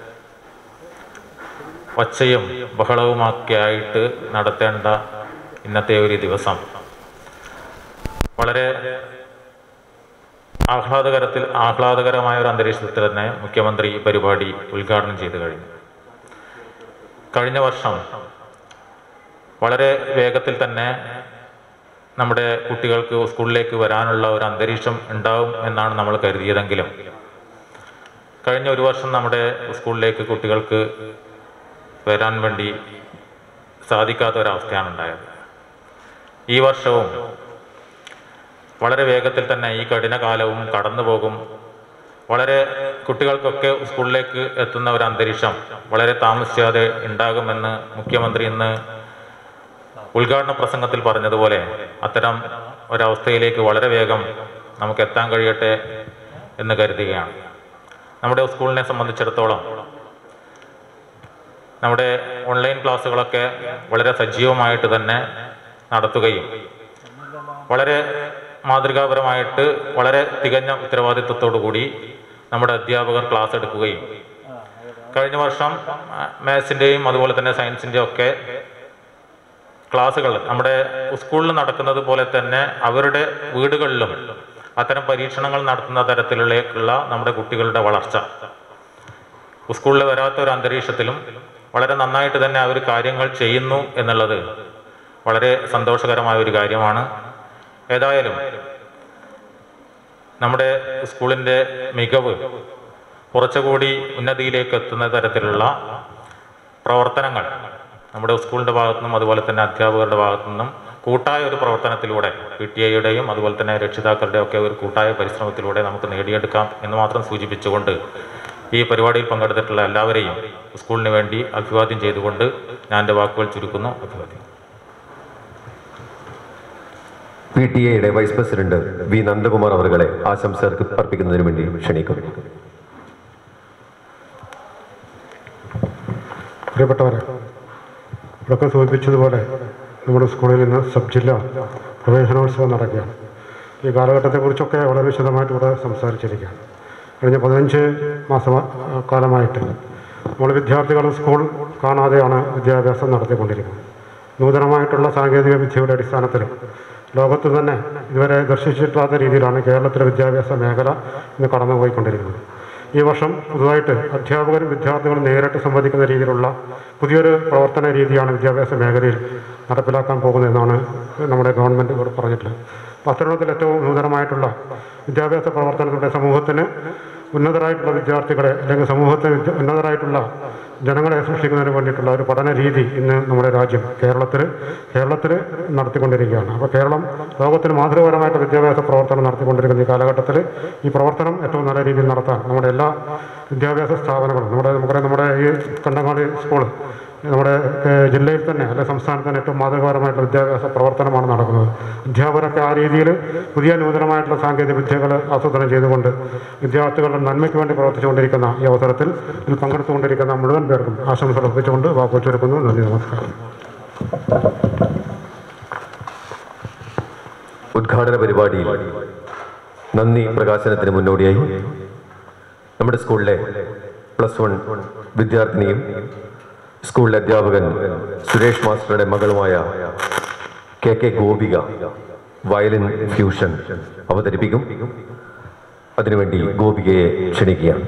ഒച്ചയും ബഹളവുമൊക്കെ ആയിട്ട് നടത്തേണ്ട ഇന്നത്തെ ഒരു ദിവസം വളരെ ആഹ്ലാദകരത്തിൽ ആഹ്ലാദകരമായ ഒരു അന്തരീക്ഷത്തിൽ തന്നെ മുഖ്യമന്ത്രി ഈ പരിപാടി ഉദ്ഘാടനം ചെയ്തു കഴിഞ്ഞു കഴിഞ്ഞ വർഷം വളരെ വേഗത്തിൽ തന്നെ നമ്മുടെ കുട്ടികൾക്ക് സ്കൂളിലേക്ക് വരാനുള്ള ഒരു അന്തരീക്ഷം ഉണ്ടാവും എന്നാണ് നമ്മൾ കരുതിയതെങ്കിലും കഴിഞ്ഞ ഒരു വർഷം നമ്മുടെ സ്കൂളിലേക്ക് കുട്ടികൾക്ക് വരാൻ വേണ്ടി സാധിക്കാത്ത ഒരവസ്ഥയാണ് ഉണ്ടായത് ഈ വർഷവും വളരെ വേഗത്തിൽ തന്നെ ഈ കഠിന കാലവും കടന്നു പോകും വളരെ കുട്ടികൾക്കൊക്കെ സ്കൂളിലേക്ക് എത്തുന്ന ഒരു അന്തരീക്ഷം വളരെ താമസിയാതെ ഉണ്ടാകുമെന്ന് മുഖ്യമന്ത്രി ഇന്ന് ഉദ്ഘാടന പ്രസംഗത്തിൽ പറഞ്ഞതുപോലെ അത്തരം ഒരവസ്ഥയിലേക്ക് വളരെ വേഗം നമുക്ക് എത്താൻ കഴിയട്ടെ എന്ന് കരുതുകയാണ് നമ്മുടെ സ്കൂളിനെ സംബന്ധിച്ചിടത്തോളം നമ്മുടെ ഓൺലൈൻ ക്ലാസ്സുകളൊക്കെ വളരെ സജീവമായിട്ട് തന്നെ നടത്തുകയും വളരെ മാതൃകാപരമായിട്ട് വളരെ തികഞ്ഞ ഉത്തരവാദിത്വത്തോടു കൂടി നമ്മുടെ അധ്യാപകർ ക്ലാസ് എടുക്കുകയും കഴിഞ്ഞ വർഷം മാത്സിൻ്റെയും അതുപോലെ തന്നെ സയൻസിൻ്റെയും ഒക്കെ ക്ലാസ്സുകൾ നമ്മുടെ സ്കൂളിൽ നടക്കുന്നത് പോലെ തന്നെ അവരുടെ വീടുകളിലും അത്തരം പരീക്ഷണങ്ങൾ നടത്തുന്ന തരത്തിലുള്ള നമ്മുടെ കുട്ടികളുടെ വളർച്ച സ്കൂളിൽ വരാത്ത ഒരു അന്തരീക്ഷത്തിലും വളരെ നന്നായിട്ട് തന്നെ അവർ കാര്യങ്ങൾ ചെയ്യുന്നു എന്നുള്ളത് വളരെ സന്തോഷകരമായ ഒരു കാര്യമാണ് ഏതായാലും നമ്മുടെ സ്കൂളിൻ്റെ മികവ് കുറച്ചുകൂടി ഉന്നതിയിലേക്ക് എത്തുന്ന തരത്തിലുള്ള പ്രവർത്തനങ്ങൾ നമ്മുടെ സ്കൂളിൻ്റെ ഭാഗത്തു നിന്നും അതുപോലെ തന്നെ അധ്യാപകരുടെ ഭാഗത്തു നിന്നും കൂട്ടായ ഒരു പ്രവർത്തനത്തിലൂടെ പി ടി ഐയുടെയും അതുപോലെ തന്നെ രക്ഷിതാക്കളുടെയും ഒക്കെ ഒരു കൂട്ടായ പരിശ്രമത്തിലൂടെ നമുക്ക് നേടിയെടുക്കാം എന്ന് മാത്രം സൂചിപ്പിച്ചുകൊണ്ട് ഈ പരിപാടിയിൽ പങ്കെടുത്തിട്ടുള്ള എല്ലാവരെയും സ്കൂളിന് വേണ്ടി അഭിവാദ്യം ചെയ്തുകൊണ്ട് ഞാൻ എൻ്റെ വാക്കുകൾ ചുരുക്കുന്നു അഭിവാദ്യം പി ടി എയുടെ വൈസ് പ്രസിഡന്റ് വി നന്ദകുമാർ അവറുകളെ ആശംസ അർപ്പിക്കുന്നതിന് വേണ്ടി ക്ഷണിക്കുന്നു പ്രിയപ്പെട്ടവരെ ഇവിടെയൊക്കെ സൂചിപ്പിച്ചതുപോലെ നമ്മുടെ സ്കൂളിൽ ഇന്ന് സബ് ജില്ലാ പ്രവേശനോത്സവം നടക്കുകയാണ് ഈ കാലഘട്ടത്തെക്കുറിച്ചൊക്കെ വളരെ വിശദമായിട്ട് ഇവിടെ സംസാരിച്ചിരിക്കുകയാണ് കഴിഞ്ഞ പതിനഞ്ച് മാസ കാലമായിട്ട് നമ്മൾ വിദ്യാർത്ഥികൾ സ്കൂൾ കാണാതെയാണ് വിദ്യാഭ്യാസം നടത്തിക്കൊണ്ടിരിക്കുന്നത് നൂതനമായിട്ടുള്ള സാങ്കേതിക വിദ്യയുടെ അടിസ്ഥാനത്തിൽ ലോകത്ത് തന്നെ ഇതുവരെ ദർശിച്ചിട്ടില്ലാത്ത രീതിയിലാണ് കേരളത്തിലെ വിദ്യാഭ്യാസ മേഖല ഇന്ന് കടന്നുപോയിക്കൊണ്ടിരിക്കുന്നത് ഈ വർഷം പുതുതായിട്ട് അധ്യാപകരും വിദ്യാർത്ഥികളും നേരിട്ട് സംവദിക്കുന്ന രീതിയിലുള്ള പുതിയൊരു പ്രവർത്തന രീതിയാണ് വിദ്യാഭ്യാസ മേഖലയിൽ നടപ്പിലാക്കാൻ പോകുന്നതെന്നാണ് നമ്മുടെ ഗവൺമെൻറ് ഇവിടെ പറഞ്ഞിട്ടുള്ളത് അപ്പോൾ അത്തരത്തിൽ ഏറ്റവും നൂതനമായിട്ടുള്ള വിദ്യാഭ്യാസ പ്രവർത്തനത്തിലൂടെ സമൂഹത്തിന് ഉന്നതരായിട്ടുള്ള വിദ്യാർത്ഥികളെ അല്ലെങ്കിൽ സമൂഹത്തിന് വിദ്യ- ഉന്നതരായിട്ടുള്ള ജനങ്ങളെ സൃഷ്ടിക്കുന്നതിന് വേണ്ടിയിട്ടുള്ള ഒരു പഠന രീതി ഇന്ന് നമ്മുടെ രാജ്യം കേരളത്തിൽ കേരളത്തിൽ നടത്തിക്കൊണ്ടിരിക്കുകയാണ് അപ്പോൾ കേരളം ലോകത്തിന് മാതൃപരമായിട്ട് വിദ്യാഭ്യാസ പ്രവർത്തനം നടത്തിക്കൊണ്ടിരിക്കുന്ന ഈ കാലഘട്ടത്തിൽ ഈ പ്രവർത്തനം ഏറ്റവും നല്ല രീതിയിൽ നടത്താൻ നമ്മുടെ എല്ലാ വിദ്യാഭ്യാസ സ്ഥാപനങ്ങളും നമ്മുടെ നമുക്കറിയാം നമ്മുടെ ഈ കണ്ടങ്ങാളി സ്കൂൾ നമ്മുടെ ഏഹ്, ജില്ലയിൽ തന്നെ അല്ലെ സംസ്ഥാനത്ത് തന്നെ ഏറ്റവും മാതൃകാപരമായിട്ടുള്ള വിദ്യാഭ്യാസ പ്രവർത്തനമാണ് നടക്കുന്നത് അധ്യാപകരൊക്കെ ആ രീതിയിൽ പുതിയ നൂതനമായിട്ടുള്ള സാങ്കേതിക വിദ്യകൾ ആസൂത്രണം ചെയ്തുകൊണ്ട് വിദ്യാർത്ഥികളുടെ നന്മയ്ക്ക് വേണ്ടി പ്രവർത്തിച്ചുകൊണ്ടിരിക്കുന്ന ഈ അവസരത്തിൽ ഇതിൽ പങ്കെടുത്തുകൊണ്ടിരിക്കുന്ന മുഴുവൻ പേർക്കും ആശംസകൾ ഒപ്പിച്ചുകൊണ്ട് വാക്കു ചുരുക്കുന്നു നന്ദി നമസ്കാരം ഉദ്ഘാടന പരിപാടിയിൽ നന്ദി പ്രകാശനത്തിന് മുന്നോടിയായി നമ്മുടെ സ്കൂളിലെ പ്ലസ് വൺ വിദ്യാർത്ഥിനിയും സ്കൂളിലെ അധ്യാപകൻ സുരേഷ് മാസ്റ്ററുടെ മകളുമായ K K Gopika violin fusion അവതരിപ്പിക്കും അതിനുവേണ്ടി ഗോപികയെ ക്ഷണിക്കുകയാണ്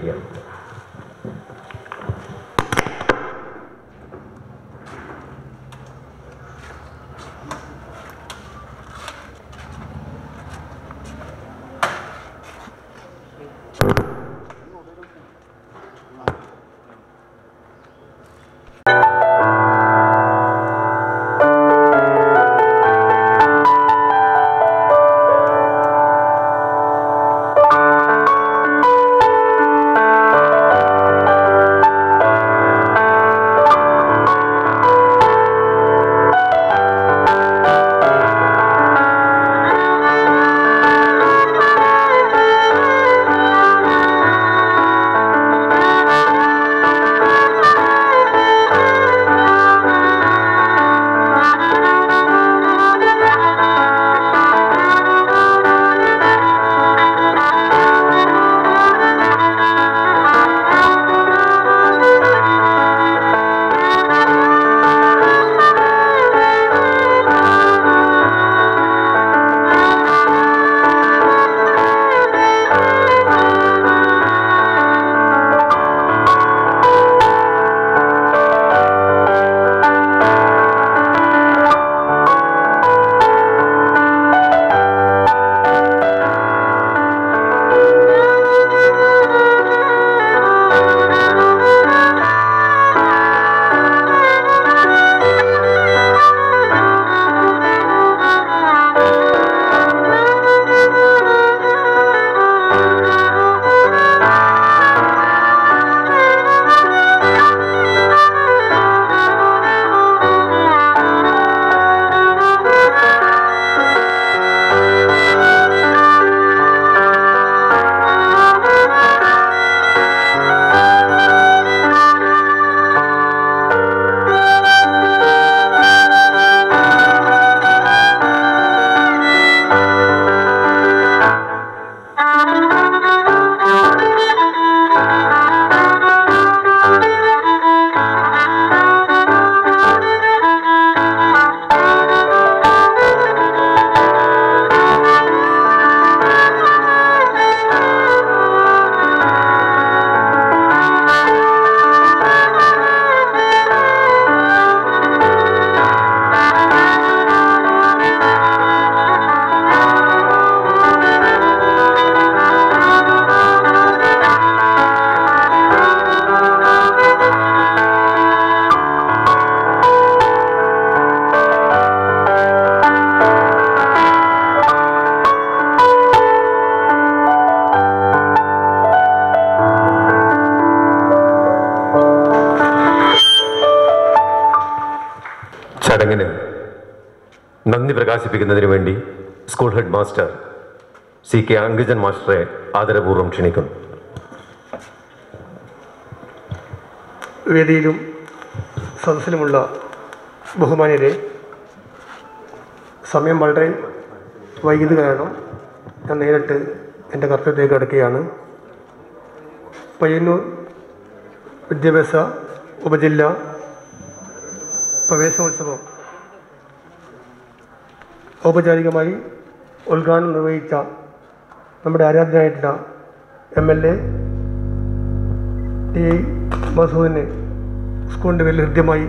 ചടങ്ങിന് നന്ദി പ്രകാശിപ്പിക്കുന്നതിന് വേണ്ടി school head master C K Ankajan മാസ്റ്ററെ ആദരപൂർവ്വം ക്ഷണിക്കുന്നു വേദിയിലും സദസ്സിലുമുള്ള ബഹുമാന്യരെ സമയം വളരെ വൈകിയത് കാരണം ഞാൻ നേരിട്ട് എൻ്റെ കർത്തവ്യത്തിലേക്ക് അടുക്കുകയാണ് പയ്യന്നൂർ വിദ്യാഭ്യാസ ഉപജില്ല പ്രവേശനോത്സവം ഔപചാരികമായി ഉദ്ഘാടനം നിർവഹിച്ച നമ്മുടെ ആരാധനായിട്ടുള്ള എം എൽ എ ടി മസൂദിന് സ്കൂളിൻ്റെ പേരിൽ ഹൃദ്യമായി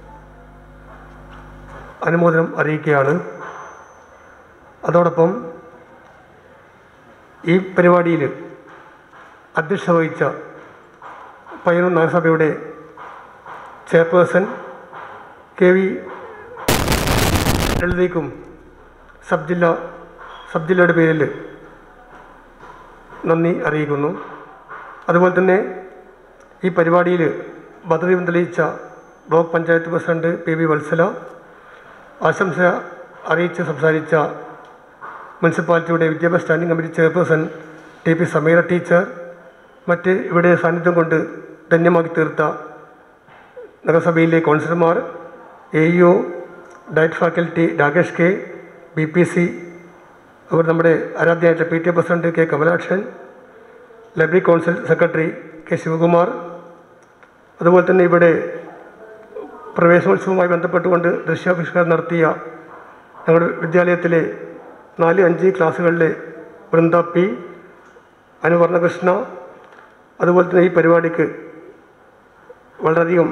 അനുമോദനം അറിയിക്കുകയാണ് അതോടൊപ്പം ഈ പരിപാടിയിൽ അധ്യക്ഷത വഹിച്ച പയ്യന്നൂർ നഗരസഭയുടെ ചെയർപേഴ്സൺ കെ വി ലളിതയ്ക്കും സബ് ജില്ല സബ് ജില്ലയുടെ പേരിൽ നന്ദി അറിയിക്കുന്നു അതുപോലെ തന്നെ ഈ പരിപാടിയിൽ ഭദ്രദീപം തെളിയിച്ച block panchayat president P V Vatsala ആശംസ അറിയിച്ച് സംസാരിച്ച മുനിസിപ്പാലിറ്റിയുടെ വിദ്യാഭ്യാസ standing committee chairperson T P Sameera teacher മറ്റ് ഇവിടെ സാന്നിധ്യം കൊണ്ട് ധന്യമാക്കി തീർത്ത നഗരസഭയിലെ കൗൺസിലർമാർ A E O DIET faculty Rakesh K B P C അവർ നമ്മുടെ ആരാധ്യയായിട്ടുള്ള P T A president K Kamalakshan library council secretary K Sivakumar അതുപോലെ തന്നെ ഇവിടെ പ്രവേശനോത്സവവുമായി ബന്ധപ്പെട്ടുകൊണ്ട് ദൃശ്യാവിഷ്കാരം നടത്തിയ ഞങ്ങളുടെ വിദ്യാലയത്തിലെ നാല് അഞ്ച് ക്ലാസ്സുകളിലെ വൃന്ദ പി അനുവർണകൃഷ്ണ അതുപോലെ തന്നെ ഈ പരിപാടിക്ക് വളരെയധികം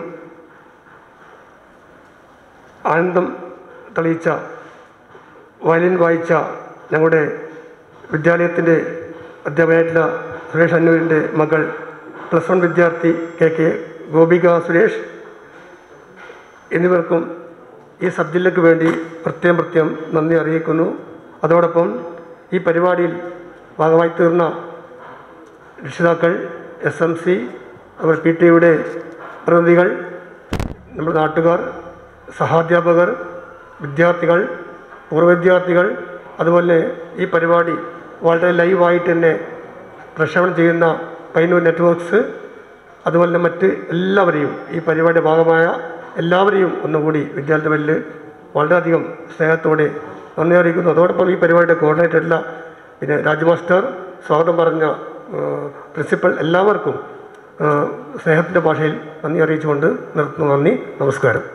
ആനന്ദം തെളിയിച്ച വയലിൻ വായിച്ച ഞങ്ങളുടെ വിദ്യാലയത്തിൻ്റെ അധ്യാപകനായിട്ടുള്ള സുരേഷ് അന്നൂരിൻ്റെ മകൾ പ്ലസ് വൺ വിദ്യാർത്ഥി കെ കെ ഗോപിക സുരേഷ് എന്നിവർക്കും ഈ സബ് ജില്ലയ്ക്ക് വേണ്ടി പ്രത്യേകം പ്രത്യേകം നന്ദി അറിയിക്കുന്നു അതോടൊപ്പം ഈ പരിപാടിയിൽ ഭാഗമായി തീർന്ന രക്ഷിതാക്കൾ എസ് എം സി അവർ പി ടി യുടെ പ്രതിനിധികൾ നമ്മുടെ നാട്ടുകാർ സഹാധ്യാപകർ വിദ്യാർത്ഥികൾ പൂർവ്വ വിദ്യാർത്ഥികൾ അതുപോലെ ഈ പരിപാടി വളരെ ലൈവായിട്ട് തന്നെ പ്രക്ഷേപണം ചെയ്യുന്ന പൈനൂർ നെറ്റ്വർക്ക്സ് അതുപോലെ തന്നെ മറ്റ് എല്ലാവരെയും ഈ പരിപാടിയുടെ ഭാഗമായ എല്ലാവരെയും ഒന്നുകൂടി വിദ്യാർത്ഥി വലിയ വളരെയധികം സ്നേഹത്തോടെ നന്ദി അറിയിക്കുന്നു അതോടൊപ്പം ഈ പരിപാടിയുടെ കോർഡിനേറ്ററുള്ള പിന്നെ രാജ്മാസ്റ്റർ സ്വാഗതം പറഞ്ഞ പ്രിൻസിപ്പൽ എല്ലാവർക്കും സ്നേഹത്തിൻ്റെ ഭാഷയിൽ നന്ദി അറിയിച്ചുകൊണ്ട് നിർത്തുന്നു നന്ദി നമസ്കാരം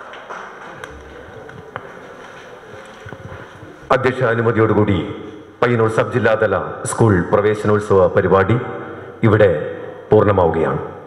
അധ്യക്ഷ അനുമതിയോടുകൂടി പയ്യന്നൂർ സബ് ജില്ലാതല സ്കൂൾ പ്രവേശനോത്സവ പരിപാടി ഇവിടെ പൂർണ്ണമാവുകയാണ്